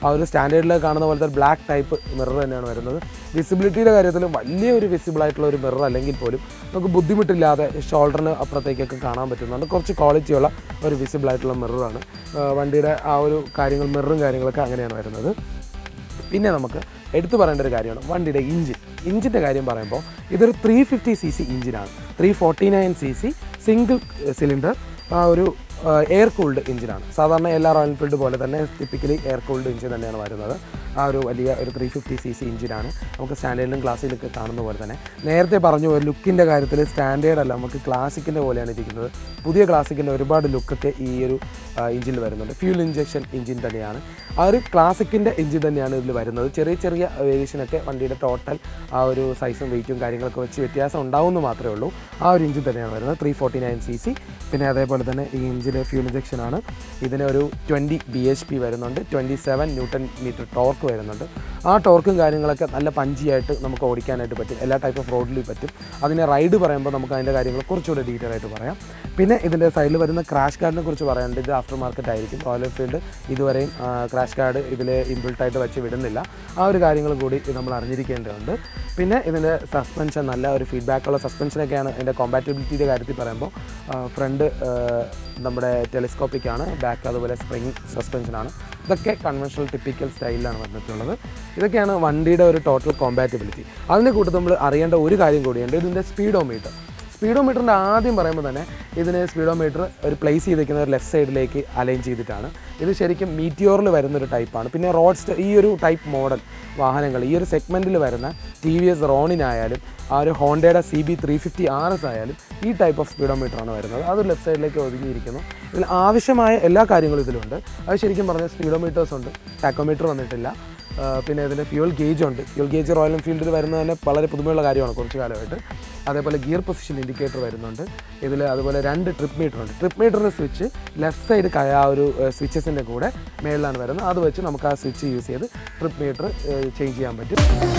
ആ ഒരു സ്റ്റാൻഡേർഡിൽ കാണുന്ന പോലത്തെ ബ്ലാക്ക് ടൈപ്പ് മിറർ തന്നെയാണ് വരുന്നത് വിസിബിലിറ്റിയുടെ കാര്യത്തിൽ വലിയൊരു വിസിബിൾ ആയിട്ടുള്ള ഒരു മിറർ അല്ലെങ്കിൽ പോലും നമുക്ക് ബുദ്ധിമുട്ടില്ലാതെ ഷോൾഡറിന് അപ്പുറത്തേക്കൊക്കെ കാണാൻ പറ്റുന്നുണ്ട് കുറച്ച് ക്വാളിറ്റിയുള്ള ഒരു വിസിബിൾ ആയിട്ടുള്ള മിററാണ് വണ്ടിയുടെ ആ ഒരു കാര്യങ്ങൾ മിററും കാര്യങ്ങളൊക്കെ അങ്ങനെയാണ് വരുന്നത് പിന്നെ നമുക്ക് എടുത്തു പറയേണ്ട ഒരു കാര്യമാണ് വണ്ടിയുടെ ഇഞ്ചിൻ ഇഞ്ചിൻ്റെ കാര്യം പറയുമ്പോൾ ഇതൊരു ത്രീ ഫിഫ്റ്റി സി സി ഇഞ്ചിനാണ് three forty nine C C single cylinder ആ ഒരു എയർ കൂൾഡ് എഞ്ചിനാണ് സാധാരണ എല്ലാ റോയൽ എൻഫീൽഡ് പോലെ തന്നെ ടിപ്പിക്കലി എയർ കൂൾഡ് എഞ്ചിൻ തന്നെയാണ് വരുന്നത് ആ ഒരു വലിയ ഒരു ത്രീ ഫിഫ്റ്റി സി സി എഞ്ചിനാണ് നമുക്ക് സ്റ്റാൻഡേർഡിലും ക്ലാസ്സിലൊക്കെ കാണുന്ന പോലെ തന്നെ നേരത്തെ പറഞ്ഞു ഒരു ലുക്കിൻ്റെ കാര്യത്തിൽ സ്റ്റാൻഡേർഡ് അല്ല നമുക്ക് ക്ലാസിക്കിൻ്റെ പോലെയാണ് ഇരിക്കുന്നത് പുതിയ ക്ലാസിക്കിൻ്റെ ഒരുപാട് ലുക്കൊക്കെ ഈ ഒരു എഞ്ചിനിൽ വരുന്നുണ്ട് ഫ്യൂൽ ഇഞ്ചക്ഷൻ എഞ്ചിൻ തന്നെയാണ് ആ ഒരു ക്ലാസിക്കിൻ്റെ എഞ്ചിൻ തന്നെയാണ് ഇതിൽ വരുന്നത് ചെറിയ ചെറിയ വേരിയേഷനൊക്കെ വണ്ടിയുടെ ടോട്ടൽ ആ ഒരു സൈസും വെയിറ്റും കാര്യങ്ങളൊക്കെ വെച്ച് വ്യത്യാസം ഉണ്ടാവുമെന്ന് മാത്രമേ ഉള്ളൂ ആ ഒരു എഞ്ചിൻ തന്നെയാണ് വരുന്നത് three forty nine C C പിന്നെ അതേപോലെ തന്നെ ഈ എഞ്ചിന് ഫ്യൂൽ ഇഞ്ചക്ഷൻ ആണ് ഇതിന് ഒരു ട്വൻറ്റി ബി എച്ച് പി വരുന്നുണ്ട് twenty seven newton metre torque വരുന്നുണ്ട് ആ ടോർക്കും കാര്യങ്ങളൊക്കെ നല്ല പഞ്ചിയായിട്ട് നമുക്ക് ഓടിക്കാനായിട്ട് പറ്റും എല്ലാ ടൈപ്പ് ഓഫ് റോഡിലും പറ്റും അതിനെ റൈഡ് പറയുമ്പോൾ നമുക്ക് അതിൻ്റെ കാര്യങ്ങൾ കുറച്ചുകൂടെ ഡീറ്റെയിൽ ആയിട്ട് പറയാം പിന്നെ ഇതിൻ്റെ സൈഡിൽ വരുന്ന ക്രാഷ് കാർഡിനെ കുറിച്ച് പറയാനുണ്ട് ഇത് ആഫ്റ്റർ മാർക്കറ്റ് ആയിരിക്കും റോയൽ എൻഫീൽഡ് ഇതുവരെയും ക്രാഷ് കാർഡ് ഇതിൽ ഇൻബിൾട്ടായിട്ട് വെച്ച് വിടുന്നില്ല ആ ഒരു കാര്യങ്ങൾ കൂടി നമ്മൾ അറിഞ്ഞിരിക്കേണ്ടതുണ്ട് പിന്നെ ഇതിൻ്റെ സസ്പെൻഷൻ നല്ല ഒരു ഫീഡ്ബാക്കുള്ള സസ്പെൻഷനൊക്കെയാണ് ഇതിൻ്റെ കോമ്പാറ്റബിലിറ്റിയുടെ കാര്യത്തിൽ പറയുമ്പോൾ ഫ്രണ്ട് നമ്മുടെ ടെലിസ്കോപ്പിക് ആണ് ബാക്ക് അതുപോലെ സ്പ്രിങ് സസ്പെൻഷനാണ് ഇതൊക്കെ കൺവെൻഷണൽ ടിപ്പിക്കൽ സ്റ്റൈലിലാണ് വന്നിട്ടുള്ളത് ഇതൊക്കെയാണ് വണ്ടിയുടെ ഒരു ടോട്ടൽ കോമ്പാറ്റബിലിറ്റി അതിൻ്റെ കൂട്ടത്തിൽ നമ്മൾ അറിയേണ്ട ഒരു കാര്യം കൂടിയുണ്ട് ഇതിൻ്റെ സ്പീഡോമീറ്റർ സ്പീഡോമീറ്ററിൻ്റെ ആദ്യം പറയുമ്പോൾ തന്നെ ഇതിന് സ്പീഡോമീറ്റർ ഒരു പ്ലേസ് ചെയ്തിരിക്കുന്ന ഒരു ലെഫ്റ്റ് സൈഡിലേക്ക് അലൈൻ ചെയ്തിട്ടാണ് ഇത് ശരിക്കും മീറ്റിയോറിൽ വരുന്നൊരു ടൈപ്പാണ് പിന്നെ റോഡ്സ്റ്റർ ഈ ഒരു ടൈപ്പ് മോഡൽ വാഹനങ്ങൾ ഈ ഒരു സെഗ്മെൻറ്റിൽ വരുന്ന ടി വി എസ് റോണിനായാലും ആ ഒരു ഹോണ്ടയുടെ C B three fifty R S ആയാലും ഈ ടൈപ്പ് ഓഫ് സ്പീഡോമീറ്ററാണ് വരുന്നത് അത് ലെഫ്റ്റ് സൈഡിലേക്ക് ഒതുങ്ങിയിരിക്കുന്നു ഇതിൽ ആവശ്യമായ എല്ലാ കാര്യങ്ങളും ഇതിലുണ്ട് അത് ശരിക്കും പറഞ്ഞാൽ സ്പീഡോമീറ്റേഴ്സ് ഉണ്ട് ടാക്കോമീറ്റർ വന്നിട്ടില്ല ആ, പിന്നെ ഇതിന് ഫ്യൂൽ ഗേജ് ഉണ്ട് ഫ്യൂൽ ഗേജ് റോയൽ എൻഫീൽഡിൽ വരുന്നത് തന്നെ വളരെ പുതുമയുള്ള കാര്യമാണ് കുറച്ച് കാലമായിട്ട് അതേപോലെ ഗിയർ പൊസിഷൻ ഇൻഡിക്കേറ്റർ വരുന്നുണ്ട് ഇതിൽ അതുപോലെ രണ്ട് ട്രിപ്പ് മീറ്റർ ഉണ്ട് ട്രിപ്പ് മീറ്ററിൻ്റെ സ്വിച്ച് ലെഫ്റ്റ് സൈഡ് ആ ഒരു സ്വിച്ചസിൻ്റെ കൂടെ മേളിലാണ് വരുന്നത് അത് വെച്ച് നമുക്ക് ആ സ്വിച്ച് യൂസ് ചെയ്ത് ട്രിപ്പ് മീറ്റർ ചേഞ്ച് ചെയ്യാൻ പറ്റും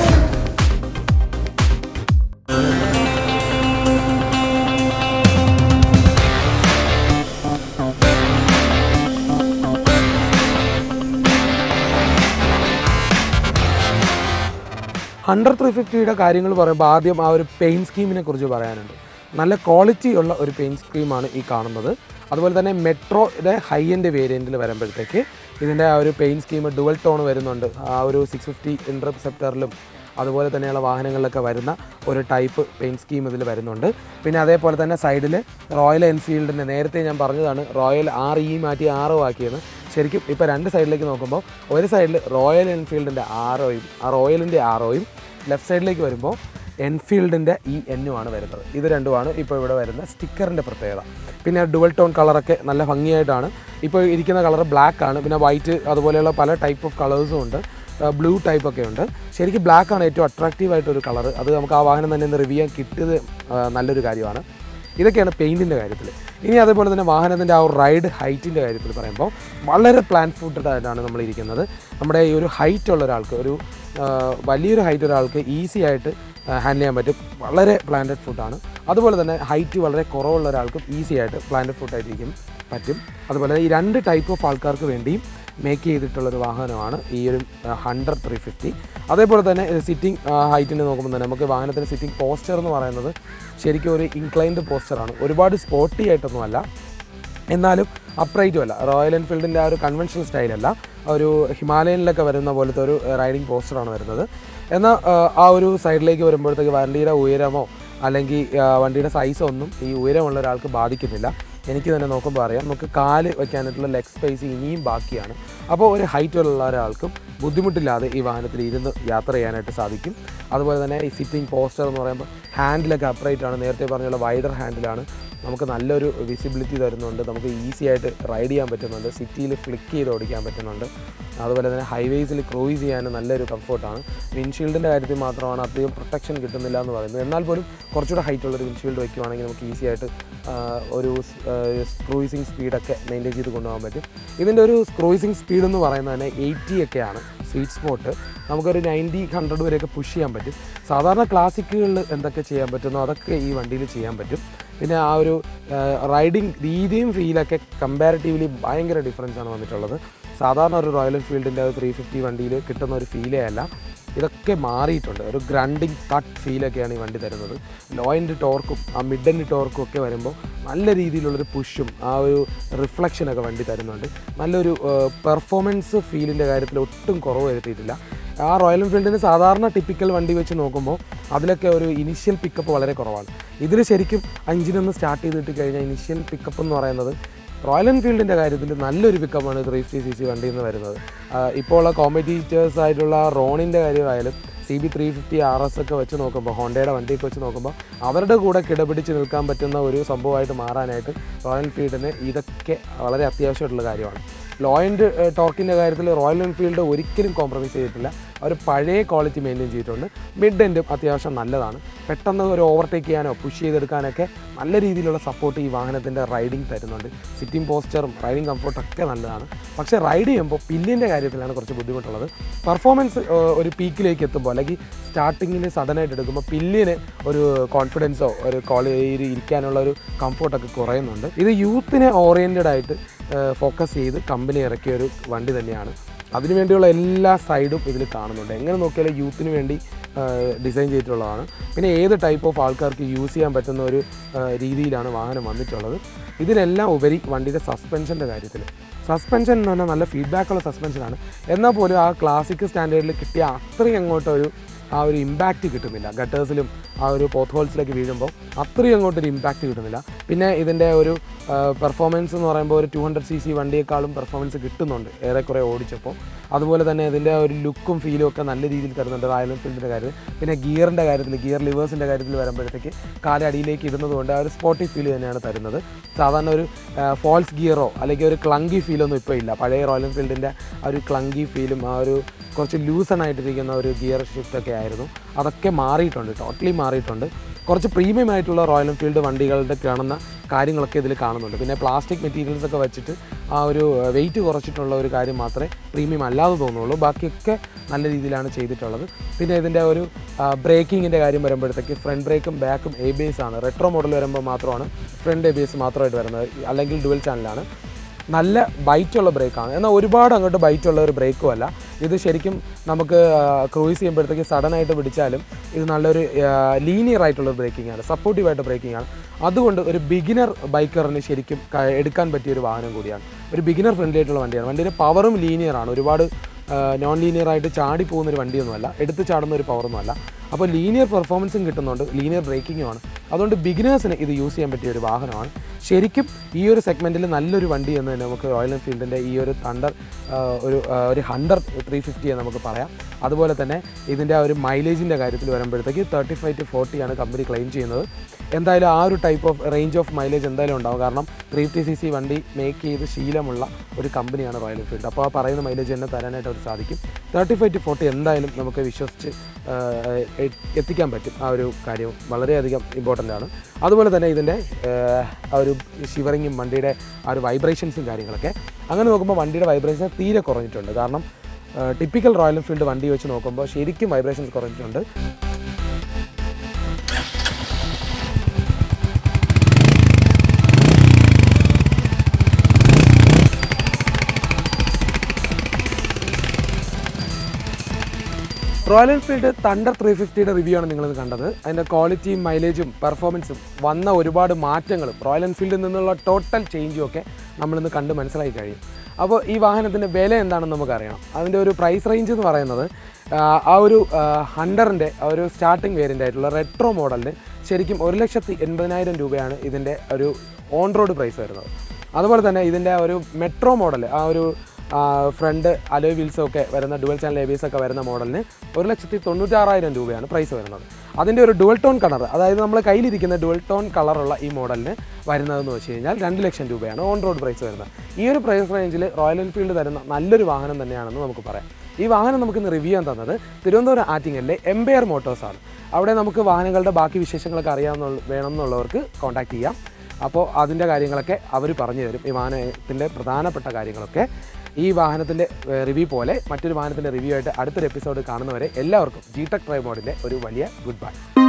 ഹൺഡ്രഡ് ത്രീ ഫിഫ്റ്റിയുടെ കാര്യങ്ങൾ പറയുമ്പോൾ ആദ്യം ആ ഒരു പെയിൻ സ്കീമിനെ കുറിച്ച് പറയാനുണ്ട് നല്ല ക്വാളിറ്റി ഉള്ള ഒരു പെയിൻ സ്കീമാണ് ഈ കാണുന്നത് അതുപോലെ തന്നെ മെട്രോയുടെ ഹൈ എൻഡ് വേരിയൻറ്റിൽ വരുമ്പോഴത്തേക്ക് ഇതിൻ്റെ ആ ഒരു പെയിൻ സ്കീം ഡുവൽ ടോൺ വരുന്നുണ്ട് ആ ഒരു സിക്സ് ഫിഫ്റ്റി ഇൻട്രസെപ്റ്ററിലും അതുപോലെ തന്നെയുള്ള വാഹനങ്ങളിലൊക്കെ വരുന്ന ഒരു ടൈപ്പ് പെയിൻറ്റ് സ്കീം ഇതിൽ വരുന്നുണ്ട് പിന്നെ അതേപോലെ തന്നെ സൈഡിൽ റോയൽ എൻഫീൽഡിൻ്റെ നേരത്തെ ഞാൻ പറഞ്ഞതാണ് റോയൽ ആർ ഇ മാറ്റി ആറോ ആക്കിയത് ശരിക്കും ഇപ്പോൾ രണ്ട് സൈഡിലേക്ക് നോക്കുമ്പോൾ ഒരു സൈഡിൽ റോയൽ എൻഫീൽഡിൻ്റെ ആറോയും ആ റോയലിൻ്റെ ആറോയും ലെഫ്റ്റ് സൈഡിലേക്ക് വരുമ്പോൾ എൻഫീൽഡിൻ്റെ ഈ എന്നുമാണ് വരുന്നത് ഇത് രണ്ടുമാണ് ഇപ്പോൾ ഇവിടെ വരുന്ന സ്റ്റിക്കറിൻ്റെ പ്രത്യേകത പിന്നെ ഡുവൽ ടോൺ കളറൊക്കെ നല്ല ഭംഗിയായിട്ടാണ് ഇപ്പോൾ ഇരിക്കുന്ന കളർ ബ്ലാക്ക് ആണ് പിന്നെ വൈറ്റ് അതുപോലെയുള്ള പല ടൈപ്പ് ഓഫ് കളേഴ്സും ഉണ്ട് ബ്ലൂ ടൈപ്പ് ഒക്കെ ഉണ്ട് ശരിക്കും ബ്ലാക്ക് ആണ് ഏറ്റവും അട്രാക്റ്റീവ് ആയിട്ടൊരു കളർ അത് നമുക്ക് ആ വാഹനം തന്നെ ഒന്ന് റിവ്യൂ ചെയ്യാൻ കിട്ടിയത് ആ, നല്ലൊരു കാര്യമാണ് ഇതൊക്കെയാണ് പെയിൻറ്റിൻ്റെ കാര്യത്തിൽ ഇനി അതേപോലെ തന്നെ വാഹനത്തിൻ്റെ ആ ഒരു റൈഡ് ഹൈറ്റിൻ്റെ കാര്യത്തിൽ പറയുമ്പോൾ വളരെ പ്ലാൻ ഫുഡഡ് ആയിട്ടാണ് നമ്മൾ ഇരിക്കുന്നത് നമ്മുടെ ഈ ഒരു ഹൈറ്റ് ഉള്ള ഒരാൾക്ക് ഒരു ആ, വലിയൊരു ഹൈറ്റ് ഒരാൾക്ക് ഈസി ആയിട്ട് ഹാൻഡിൽ ചെയ്യാൻ പറ്റും വളരെ പ്ലാന്റഡ് ഫുഡാണ് അതുപോലെ തന്നെ ഹൈറ്റ് വളരെ കുറവുള്ള ഒരാൾക്കും ഈസി ആയിട്ട് പ്ലാന്റഡ് ഫുഡായിട്ടിരിക്കും പറ്റും അതുപോലെ ഈ രണ്ട് ടൈപ്പ് ഓഫ് ആൾക്കാർക്ക് വേണ്ടിയും മേക്ക് ചെയ്തിട്ടുള്ളൊരു വാഹനമാണ് ഈ ഒരു ഹൺഡ്രഡ് ത്രീ ഫിഫ്റ്റി അതേപോലെ തന്നെ സിറ്റിംഗ് ഹൈറ്റിന് നോക്കുമ്പോൾ തന്നെ നമുക്ക് വാഹനത്തിൻ്റെ സിറ്റിംഗ് പോസ്റ്റർ എന്ന് പറയുന്നത് ശരിക്കും ഒരു ഇൻക്ലൈൻഡ് പോസ്റ്ററാണ് ഒരുപാട് സ്പോട്ടി ആയിട്ടൊന്നുമല്ല എന്നാലും അപ്രൈറ്റും അല്ല റോയൽ എൻഫീൽഡിൻ്റെ ആ ഒരു കൺവെൻഷണൽ സ്റ്റൈലല്ല ഒരു ഹിമാലയനിലൊക്കെ വരുന്ന പോലത്തെ ഒരു റൈഡിങ് പോസ്റ്ററാണ് വരുന്നത് എന്നാൽ ആ ഒരു സൈഡിലേക്ക് വരുമ്പോഴത്തേക്ക് വണ്ടിയുടെ ഉയരമോ അല്ലെങ്കിൽ ആ, വണ്ടിയുടെ സൈസോ ഒന്നും ഈ ഉയരമുള്ള ഒരാൾക്ക് ബാധിക്കുന്നില്ല എനിക്ക് തന്നെ നോക്കുമ്പോൾ അറിയാം നമുക്ക് കാല് വയ്ക്കാനായിട്ടുള്ള ലെഗ് സ്പേസ് ഇനിയും ബാക്കിയാണ് അപ്പോൾ ഒരു ഹൈറ്റ് ഉള്ള ഒരാൾക്കും ബുദ്ധിമുട്ടില്ലാതെ ഈ വാഹനത്തിൽ ഇരുന്ന് യാത്ര ചെയ്യാനായിട്ട് സാധിക്കും അതുപോലെ തന്നെ ഈ സിറ്റിംഗ് പോസ്റ്റർ എന്ന് പറയുമ്പോൾ ഹാൻഡിലൊക്കെ അപ്രൈറ്റ് ആണ് നേരത്തെ പറഞ്ഞുള്ള വൈഡർ ഹാൻഡിലാണ് നമുക്ക് നല്ലൊരു വിസിബിലിറ്റി തരുന്നുണ്ട് നമുക്ക് ഈസി ആയിട്ട് റൈഡ് ചെയ്യാൻ പറ്റുന്നുണ്ട് സിറ്റിയിൽ ഫ്ലിക്ക് ചെയ്ത് ഓടിക്കാൻ പറ്റുന്നുണ്ട് അതുപോലെ തന്നെ ഹൈവേസിൽ ക്രൂയിസ് ചെയ്യാൻ നല്ലൊരു കംഫർട്ടാണ് വിൻഷീൽഡിൻ്റെ കാര്യത്തിൽ മാത്രമാണ് അധികം പ്രൊട്ടക്ഷൻ കിട്ടുന്നില്ല എന്ന് പറയുന്നത് എന്നാൽ പോലും കുറച്ചുകൂടെ ഹൈറ്റ് ഉള്ളൊരു വിൻഷീൽഡ് വയ്ക്കുവാണെങ്കിൽ നമുക്ക് ഈസി ആയിട്ട് ആ, ഒരു ക്രൂയിസിങ് സ്പീഡൊക്കെ മെയിൻറ്റെയിൻ ചെയ്ത് കൊണ്ടുപോകാൻ പറ്റും ഇതിൻ്റെ ഒരു ക്രൂയിസിങ് സ്പീഡ് എന്ന് പറയുന്നത് തന്നെ എയ്റ്റി ഒക്കെയാണ് സ്വീറ്റ് സ്പോട്ട് നമുക്കൊരു നയൻറ്റി ഹൺഡ്രഡ് വരെയൊക്കെ പുഷ് ചെയ്യാൻ പറ്റും സാധാരണ ക്ലാസിക്കുകളിൽ എന്തൊക്കെ ചെയ്യാൻ പറ്റുന്നോ അതൊക്കെ ഈ വണ്ടിയിൽ ചെയ്യാൻ പറ്റും പിന്നെ ആ ഒരു റൈഡിങ് രീതിയും ഫീലൊക്കെ കമ്പാരിറ്റീവ്ലി ഭയങ്കര ഡിഫറൻസ് ആണ് വന്നിട്ടുള്ളത് സാധാരണ ഒരു റോയൽ എൻഫീൽഡിൻ്റെ ത്രീ ഫിഫ്റ്റി വണ്ടിയിൽ കിട്ടുന്ന ഒരു ഫീലേ അല്ല ഇതൊക്കെ മാറിയിട്ടുണ്ട് ഒരു ഗ്രണ്ടിങ് കട്ട് ഫീലൊക്കെയാണ് ഈ വണ്ടി തരുന്നത് ലോ എൻഡ് ടോർക്കും ആ മിഡ് എൻഡ് ടോർക്കും ഒക്കെ വരുമ്പോൾ നല്ല രീതിയിലുള്ളൊരു പുഷും ആ ഒരു റിഫ്ലക്ഷനൊക്കെ വണ്ടി തരുന്നുണ്ട് നല്ലൊരു പെർഫോമൻസ് ഫീലിൻ്റെ കാര്യത്തിൽ ഒട്ടും കുറവ് വരുത്തിയിട്ടില്ല ആ റോയൽ എൻഫീൽഡിന് സാധാരണ ടിപ്പിക്കൽ വണ്ടി വെച്ച് നോക്കുമ്പോൾ അതിലൊക്കെ ഒരു ഇനിഷ്യൽ പിക്കപ്പ് വളരെ കുറവാണ് ഇതിൽ ശരിക്കും അഞ്ചിനൊന്ന് സ്റ്റാർട്ട് ചെയ്തിട്ട് കഴിഞ്ഞാൽ ഇനിഷ്യൽ പിക്കപ്പ് എന്ന് പറയുന്നത് റോയൽ എൻഫീൽഡിൻ്റെ കാര്യത്തിൽ നല്ലൊരു പിക്കപ്പാണ് ത്രീ ഫിഫ്റ്റി സി സി വണ്ടിയിൽ നിന്ന് വരുന്നത് ആ, ഇപ്പോൾ ഉള്ള കോമ്പറ്റീറ്റേഴ്സ് ആയിട്ടുള്ള റോണിൻ്റെ കാര്യമായാലും C B three fifty R S ഒക്കെ വെച്ച് നോക്കുമ്പോൾ ഹോണ്ടയുടെ വണ്ടിയൊക്കെ വെച്ച് നോക്കുമ്പോൾ അവരുടെ കൂടെ കിടപിടിച്ച് നിൽക്കാൻ പറ്റുന്ന ഒരു സംഭവമായിട്ട് മാറാനായിട്ട് റോയൽ എൻഫീൽഡിന് ഇതൊക്കെ വളരെ അത്യാവശ്യമായിട്ടുള്ള കാര്യമാണ് ലോ ആൻഡ് ടോർക്കിൻ്റെ കാര്യത്തിൽ റോയൽ എൻഫീൽഡ് ഒരിക്കലും കോംപ്രമൈസ് ചെയ്തിട്ടില്ല അവർ പഴയ ക്വാളിറ്റി മെയിൻറ്റെയിൻ ചെയ്തിട്ടുണ്ട് മിഡ് എൻഡും അത്യാവശ്യം നല്ലതാണ് പെട്ടെന്ന് ഒരു ഓവർടേക്ക് ചെയ്യാനോ പുഷ് ചെയ്തെടുക്കാനൊക്കെ നല്ല രീതിയിലുള്ള സപ്പോർട്ട് ഈ വാഹനത്തിൻ്റെ റൈഡിങ് തരുന്നുണ്ട് സിറ്റിംഗ് പോസ്റ്ററും റൈഡിങ് കംഫർട്ടൊക്കെ നല്ലതാണ് പക്ഷേ റൈഡ് ചെയ്യുമ്പോൾ പില്ലിൻ്റെ കാര്യത്തിലാണ് കുറച്ച് ബുദ്ധിമുട്ടുള്ളത് പെർഫോമൻസ് ഒരു പീക്കിലേക്ക് എത്തുമ്പോൾ അല്ലെങ്കിൽ സ്റ്റാർട്ടിങ്ങിൽ സഡനായിട്ട് എടുക്കുമ്പോൾ പില്ലിന് ഒരു കോൺഫിഡൻസോ ഒരു കോളേജിൽ ഇരിക്കാനുള്ള ഒരു കംഫർട്ടൊക്കെ കുറയുന്നുണ്ട് ഇത് യൂത്തിനെ ഓറിയൻറ്റഡ് ആയിട്ട് ഫോക്കസ് ചെയ്ത് കമ്പനി ഇറക്കിയ ഒരു വണ്ടി തന്നെയാണ് അതിനുവേണ്ടിയുള്ള എല്ലാ സൈഡും ഇതിൽ കാണുന്നുണ്ട് എങ്ങനെ നോക്കിയാലും യൂത്തിന് വേണ്ടി ഡിസൈൻ ചെയ്തിട്ടുള്ളതാണ് പിന്നെ ഏത് ടൈപ്പ് ഓഫ് ആൾക്കാർക്ക് യൂസ് ചെയ്യാൻ പറ്റുന്ന ഒരു ആ, രീതിയിലാണ് വാഹനം വന്നിട്ടുള്ളത് ഇതിനെല്ലാം ഉപരി വണ്ടിയുടെ സസ്പെൻഷൻ്റെ കാര്യത്തിൽ സസ്പെൻഷൻ എന്ന് പറഞ്ഞാൽ നല്ല ഫീഡ്ബാക്കുള്ള സസ്പെൻഷനാണ് എന്നാൽ പോലും ആ ക്ലാസിക് സ്റ്റാൻഡേർഡിൽ കിട്ടിയ അത്രയും അങ്ങോട്ടൊരു ആ ഒരു ഇമ്പാക്റ്റ് കിട്ടുന്നില്ല ഗട്ടേഴ്സിലും ആ ഒരു പോത്ത് ഹോൾസിലേക്ക് വീഴുമ്പോൾ അത്രയും അങ്ങോട്ടൊരു ഇമ്പാക്റ്റ് കിട്ടുന്നില്ല പിന്നെ ഇതിൻ്റെ ഒരു പെർഫോമൻസ് എന്ന് പറയുമ്പോൾ ഒരു ടു ഹൺഡ്രഡ് സി സി വണ്ടിയേക്കാളും പെർഫോമൻസ് കിട്ടുന്നുണ്ട് ഏറെക്കുറെ ഓടിച്ചപ്പോൾ അതുപോലെ തന്നെ ഇതിൻ്റെ ഒരു ലുക്കും ഫീലും ഒക്കെ നല്ല രീതിയിൽ തരുന്നുണ്ട് റോയൽ എൻഫീൽഡിൻ്റെ കാര്യത്തിൽ പിന്നെ ഗിയറിൻ്റെ കാര്യത്തിൽ ഗിയർ ലിവേഴ്സിൻ്റെ കാര്യത്തിൽ വരുമ്പോഴത്തേക്ക് കാലടിയിലേക്ക് ഇടുന്നത് കൊണ്ട് ആ ഒരു സ്പോട്ടി ഫീൽ തന്നെയാണ് തരുന്നത് സാധാരണ ഒരു ഫോൾസ് ഗിയറോ അല്ലെങ്കിൽ ഒരു ക്ലങ്കി ഫീലൊന്നും ഇപ്പോൾ ഇല്ല പഴയ റോയൽ എൻഫീൽഡിൻ്റെ ആ ഒരു ക്ലങ്കി ഫീലും ആ ഒരു കുറച്ച് ലൂസണായിട്ടിരിക്കുന്ന ഒരു ഗിയർ ഷിഫ്റ്റ് ഒക്കെ ആയിരുന്നു അതൊക്കെ മാറിയിട്ടുണ്ട് ടോട്ടലി മാറിയിട്ടുണ്ട് കുറച്ച് പ്രീമിയം ആയിട്ടുള്ള റോയൽ എൻഫീൽഡ് വണ്ടികളുടെ കാണുന്ന കാര്യങ്ങളൊക്കെ ഇതിൽ കാണുന്നുണ്ട് പിന്നെ പ്ലാസ്റ്റിക് മെറ്റീരിയൽസ് ഒക്കെ വെച്ചിട്ട് ആ ഒരു വെയിറ്റ് കുറച്ചിട്ടുള്ള ഒരു കാര്യം മാത്രമേ പ്രീമിയം അല്ലാതെ തോന്നുള്ളൂ ബാക്കിയൊക്കെ നല്ല രീതിയിലാണ് ചെയ്തിട്ടുള്ളത് പിന്നെ ഇതിൻ്റെ ഒരു ബ്രേക്കിങ്ങിൻ്റെ കാര്യം വരുമ്പോഴത്തേക്ക് ഫ്രണ്ട് ബ്രേക്കും ബാക്കും എ ബി എസ് ആണ് റെട്രോ മോഡൽ വരുമ്പോൾ മാത്രമാണ് ഫ്രണ്ട് എ ബി എസ് മാത്രമായിട്ട് വരുന്നത് അല്ലെങ്കിൽ ഡുവൽ ചാനലാണ് നല്ല ബൈറ്റുള്ള ബ്രേക്കാണ് എന്നാൽ ഒരുപാട് അങ്ങോട്ട് ബൈറ്റുള്ള ഒരു ബ്രേക്കും അല്ല ഇത് ശരിക്കും നമുക്ക് ക്രൂയിസ് ചെയ്യുമ്പോഴത്തേക്ക് സഡനായിട്ട് പിടിച്ചാലും ഇത് നല്ലൊരു ലീനിയർ ആയിട്ടുള്ള ബ്രേക്കിംഗ് ആണ് സപ്പോർട്ടീവ് ആയിട്ട് ബ്രേക്കിംഗ് ആണ് അതുകൊണ്ട് ഒരു ബിഗിനർ ബൈക്കറിന് ശരിക്കും ക- എടുക്കാൻ പറ്റിയ ഒരു വാഹനം കൂടിയാണ് ഒരു ബിഗിനർ ഫ്രണ്ട്ലി ആയിട്ടുള്ള വണ്ടിയാണ് വണ്ടിയുടെ പവറും ലീനിയർ ആണ് ഒരുപാട് നോൺ ലീനിയർ ആയിട്ട് ചാടി പോകുന്ന ഒരു വണ്ടിയൊന്നുമല്ല എടുത്ത് ചാടുന്ന ഒരു പവറൊന്നുമല്ല അപ്പോൾ ലീനിയർ പെർഫോമൻസും കിട്ടുന്നുണ്ട് ലീനിയർ ബ്രേക്കിങ്ങുമാണ് അതുകൊണ്ട് ബിഗിനേഴ്സിന് ഇത് യൂസ് ചെയ്യാൻ പറ്റിയ ഒരു വാഹനമാണ് ശരിക്കും ഈ ഒരു സെഗ്മെൻറ്റിൽ നല്ലൊരു വണ്ടി എന്ന് തന്നെ നമുക്ക് റോയൽ എൻഫീൽഡിൻ്റെ ഈ ഒരു തണ്ടർ ഒരു ആ, ഒരു ഹണ്ടർ ത്രീ ഫിഫ്റ്റി നമുക്ക് പറയാം അതുപോലെ തന്നെ ഇതിൻ്റെ ആ ഒരു മൈലേജിൻ്റെ കാര്യത്തിൽ വരുമ്പോഴത്തേക്ക് തേർട്ടി ഫൈവ് ടു ഫോർട്ടിയാണ് കമ്പനി ക്ലെയിം ചെയ്യുന്നത് എന്തായാലും ആ ഒരു type of range of mileage എന്തായാലും ഉണ്ടാവും കാരണം ത്രീ ഫിഫ്റ്റി സി സി വണ്ടി മേക്ക് ചെയ്ത് ശീലമുള്ള ഒരു കമ്പനിയാണ് റോയൽ എൻഫീൽഡ് അപ്പോൾ ആ പറയുന്ന മൈലേജ് തന്നെ തരാനായിട്ട് അവർ സാധിക്കും തേർട്ടി ഫൈവ് ടു ഫോർട്ടി എന്തായാലും നമുക്ക് വിശ്വസിച്ച് ആ, എ- എത്തിക്കാൻ പറ്റും ആ ഒരു കാര്യം വളരെയധികം ഇമ്പോർട്ടൻ്റ് ആണ് അതുപോലെ തന്നെ ഇതിൻ്റെ ആ ഒരു ഷിവറിങ്ങും വണ്ടിയുടെ ആ ഒരു വൈബ്രേഷൻസും കാര്യങ്ങളൊക്കെ അങ്ങനെ നോക്കുമ്പോൾ വണ്ടിയുടെ വൈബ്രേഷൻ തീരെ കുറഞ്ഞിട്ടുണ്ട് കാരണം ടിപ്പിക്കൽ റോയൽ എൻഫീൽഡ് വണ്ടി വെച്ച് നോക്കുമ്പോൾ ശരിക്കും വൈബ്രേഷൻസ് കുറഞ്ഞിട്ടുണ്ട് റോയൽ എൻഫീൽഡ് തണ്ടർ ത്രീ ഫിഫ്റ്റിയുടെ റിവ്യൂ ആണ് നിങ്ങളിത് കണ്ടത് അതിൻ്റെ ക്വാളിറ്റിയും മൈലേജും പെർഫോമൻസും വന്ന ഒരുപാട് മാറ്റങ്ങളും റോയൽ എൻഫീൽഡിൽ നിന്നുള്ള ടോട്ടൽ ചേഞ്ചും ഒക്കെ നമ്മളിന്ന് കണ്ട് മനസ്സിലാക്കി കഴിയും അപ്പോൾ ഈ വാഹനത്തിൻ്റെ വില എന്താണെന്ന് നമുക്കറിയണം അതിൻ്റെ ഒരു പ്രൈസ് റേഞ്ച് എന്ന് പറയുന്നത് ആ, ആ ഒരു ഹണ്ടറിൻ്റെ ആ ഒരു സ്റ്റാർട്ടിംഗ് വേരിയൻ്റ് ആയിട്ടുള്ള റെട്രോ മോഡലിന് ശരിക്കും ഒരു ലക്ഷത്തി എൺപതിനായിരം രൂപയാണ് ഇതിൻ്റെ ഒരു ഓൺ റോഡ് പ്രൈസ് വരുന്നത് അതുപോലെ തന്നെ ഇതിൻ്റെ ഒരു മെട്രോ മോഡൽ ആ ഒരു ഫ്രണ്ട് അലോയ് വീൽസും ഒക്കെ വരുന്ന ഡുവൽ ചാനൽ എ ഒക്കെ വരുന്ന മോഡലിന് ഒരു ലക്ഷത്തി തൊണ്ണൂറ്റാറായിരം രൂപയാണ് പ്രൈസ് വരുന്നത് അതിൻ്റെ ഒരു ഡുവൽ ടോൺ കളർ അതായത് നമ്മൾ കയ്യിലിരിക്കുന്ന ഡുവൽ ടോൺ കളറുള്ള ഈ മോഡലിന് വരുന്നതെന്ന് വെച്ച് കഴിഞ്ഞാൽ രണ്ട് ലക്ഷം രൂപയാണ് ഓൺ റോഡ് പ്രൈസ് വരുന്നത് ഈ ഒരു പ്രൈസ് റേഞ്ചിൽ റോയൽ എൻഫീൽഡ് തരുന്ന നല്ലൊരു വാഹനം തന്നെയാണെന്ന് നമുക്ക് പറയാം ഈ വാഹനം നമുക്ക് ഇന്ന് റിവ്യൂ ചെയ്യാൻ തന്നത് തിരുവനന്തപുരം ആറ്റിങ്ങലിലെ എംബെയർ മോട്ടോഴ്സാണ് അവിടെ നമുക്ക് വാഹനങ്ങളുടെ ബാക്കി വിശേഷങ്ങളൊക്കെ അറിയാവുന്ന വേണമെന്നുള്ളവർക്ക് കോൺടാക്ട് ചെയ്യാം അപ്പോൾ അതിൻ്റെ കാര്യങ്ങളൊക്കെ അവർ പറഞ്ഞു തരും ഈ വാഹനത്തിൻ്റെ പ്രധാനപ്പെട്ട കാര്യങ്ങളൊക്കെ ഈ വാഹനത്തിൻ്റെ റിവ്യൂ പോലെ മറ്റൊരു വാഹനത്തിൻ്റെ റിവ്യൂ ആയിട്ട് അടുത്തൊരു എപ്പിസോഡ് കാണുന്നവരെ എല്ലാവർക്കും ജി ടെക് ഡ്രൈവ് മോഡിൻ്റെ ഒരു വലിയ ഗുഡ് ബൈ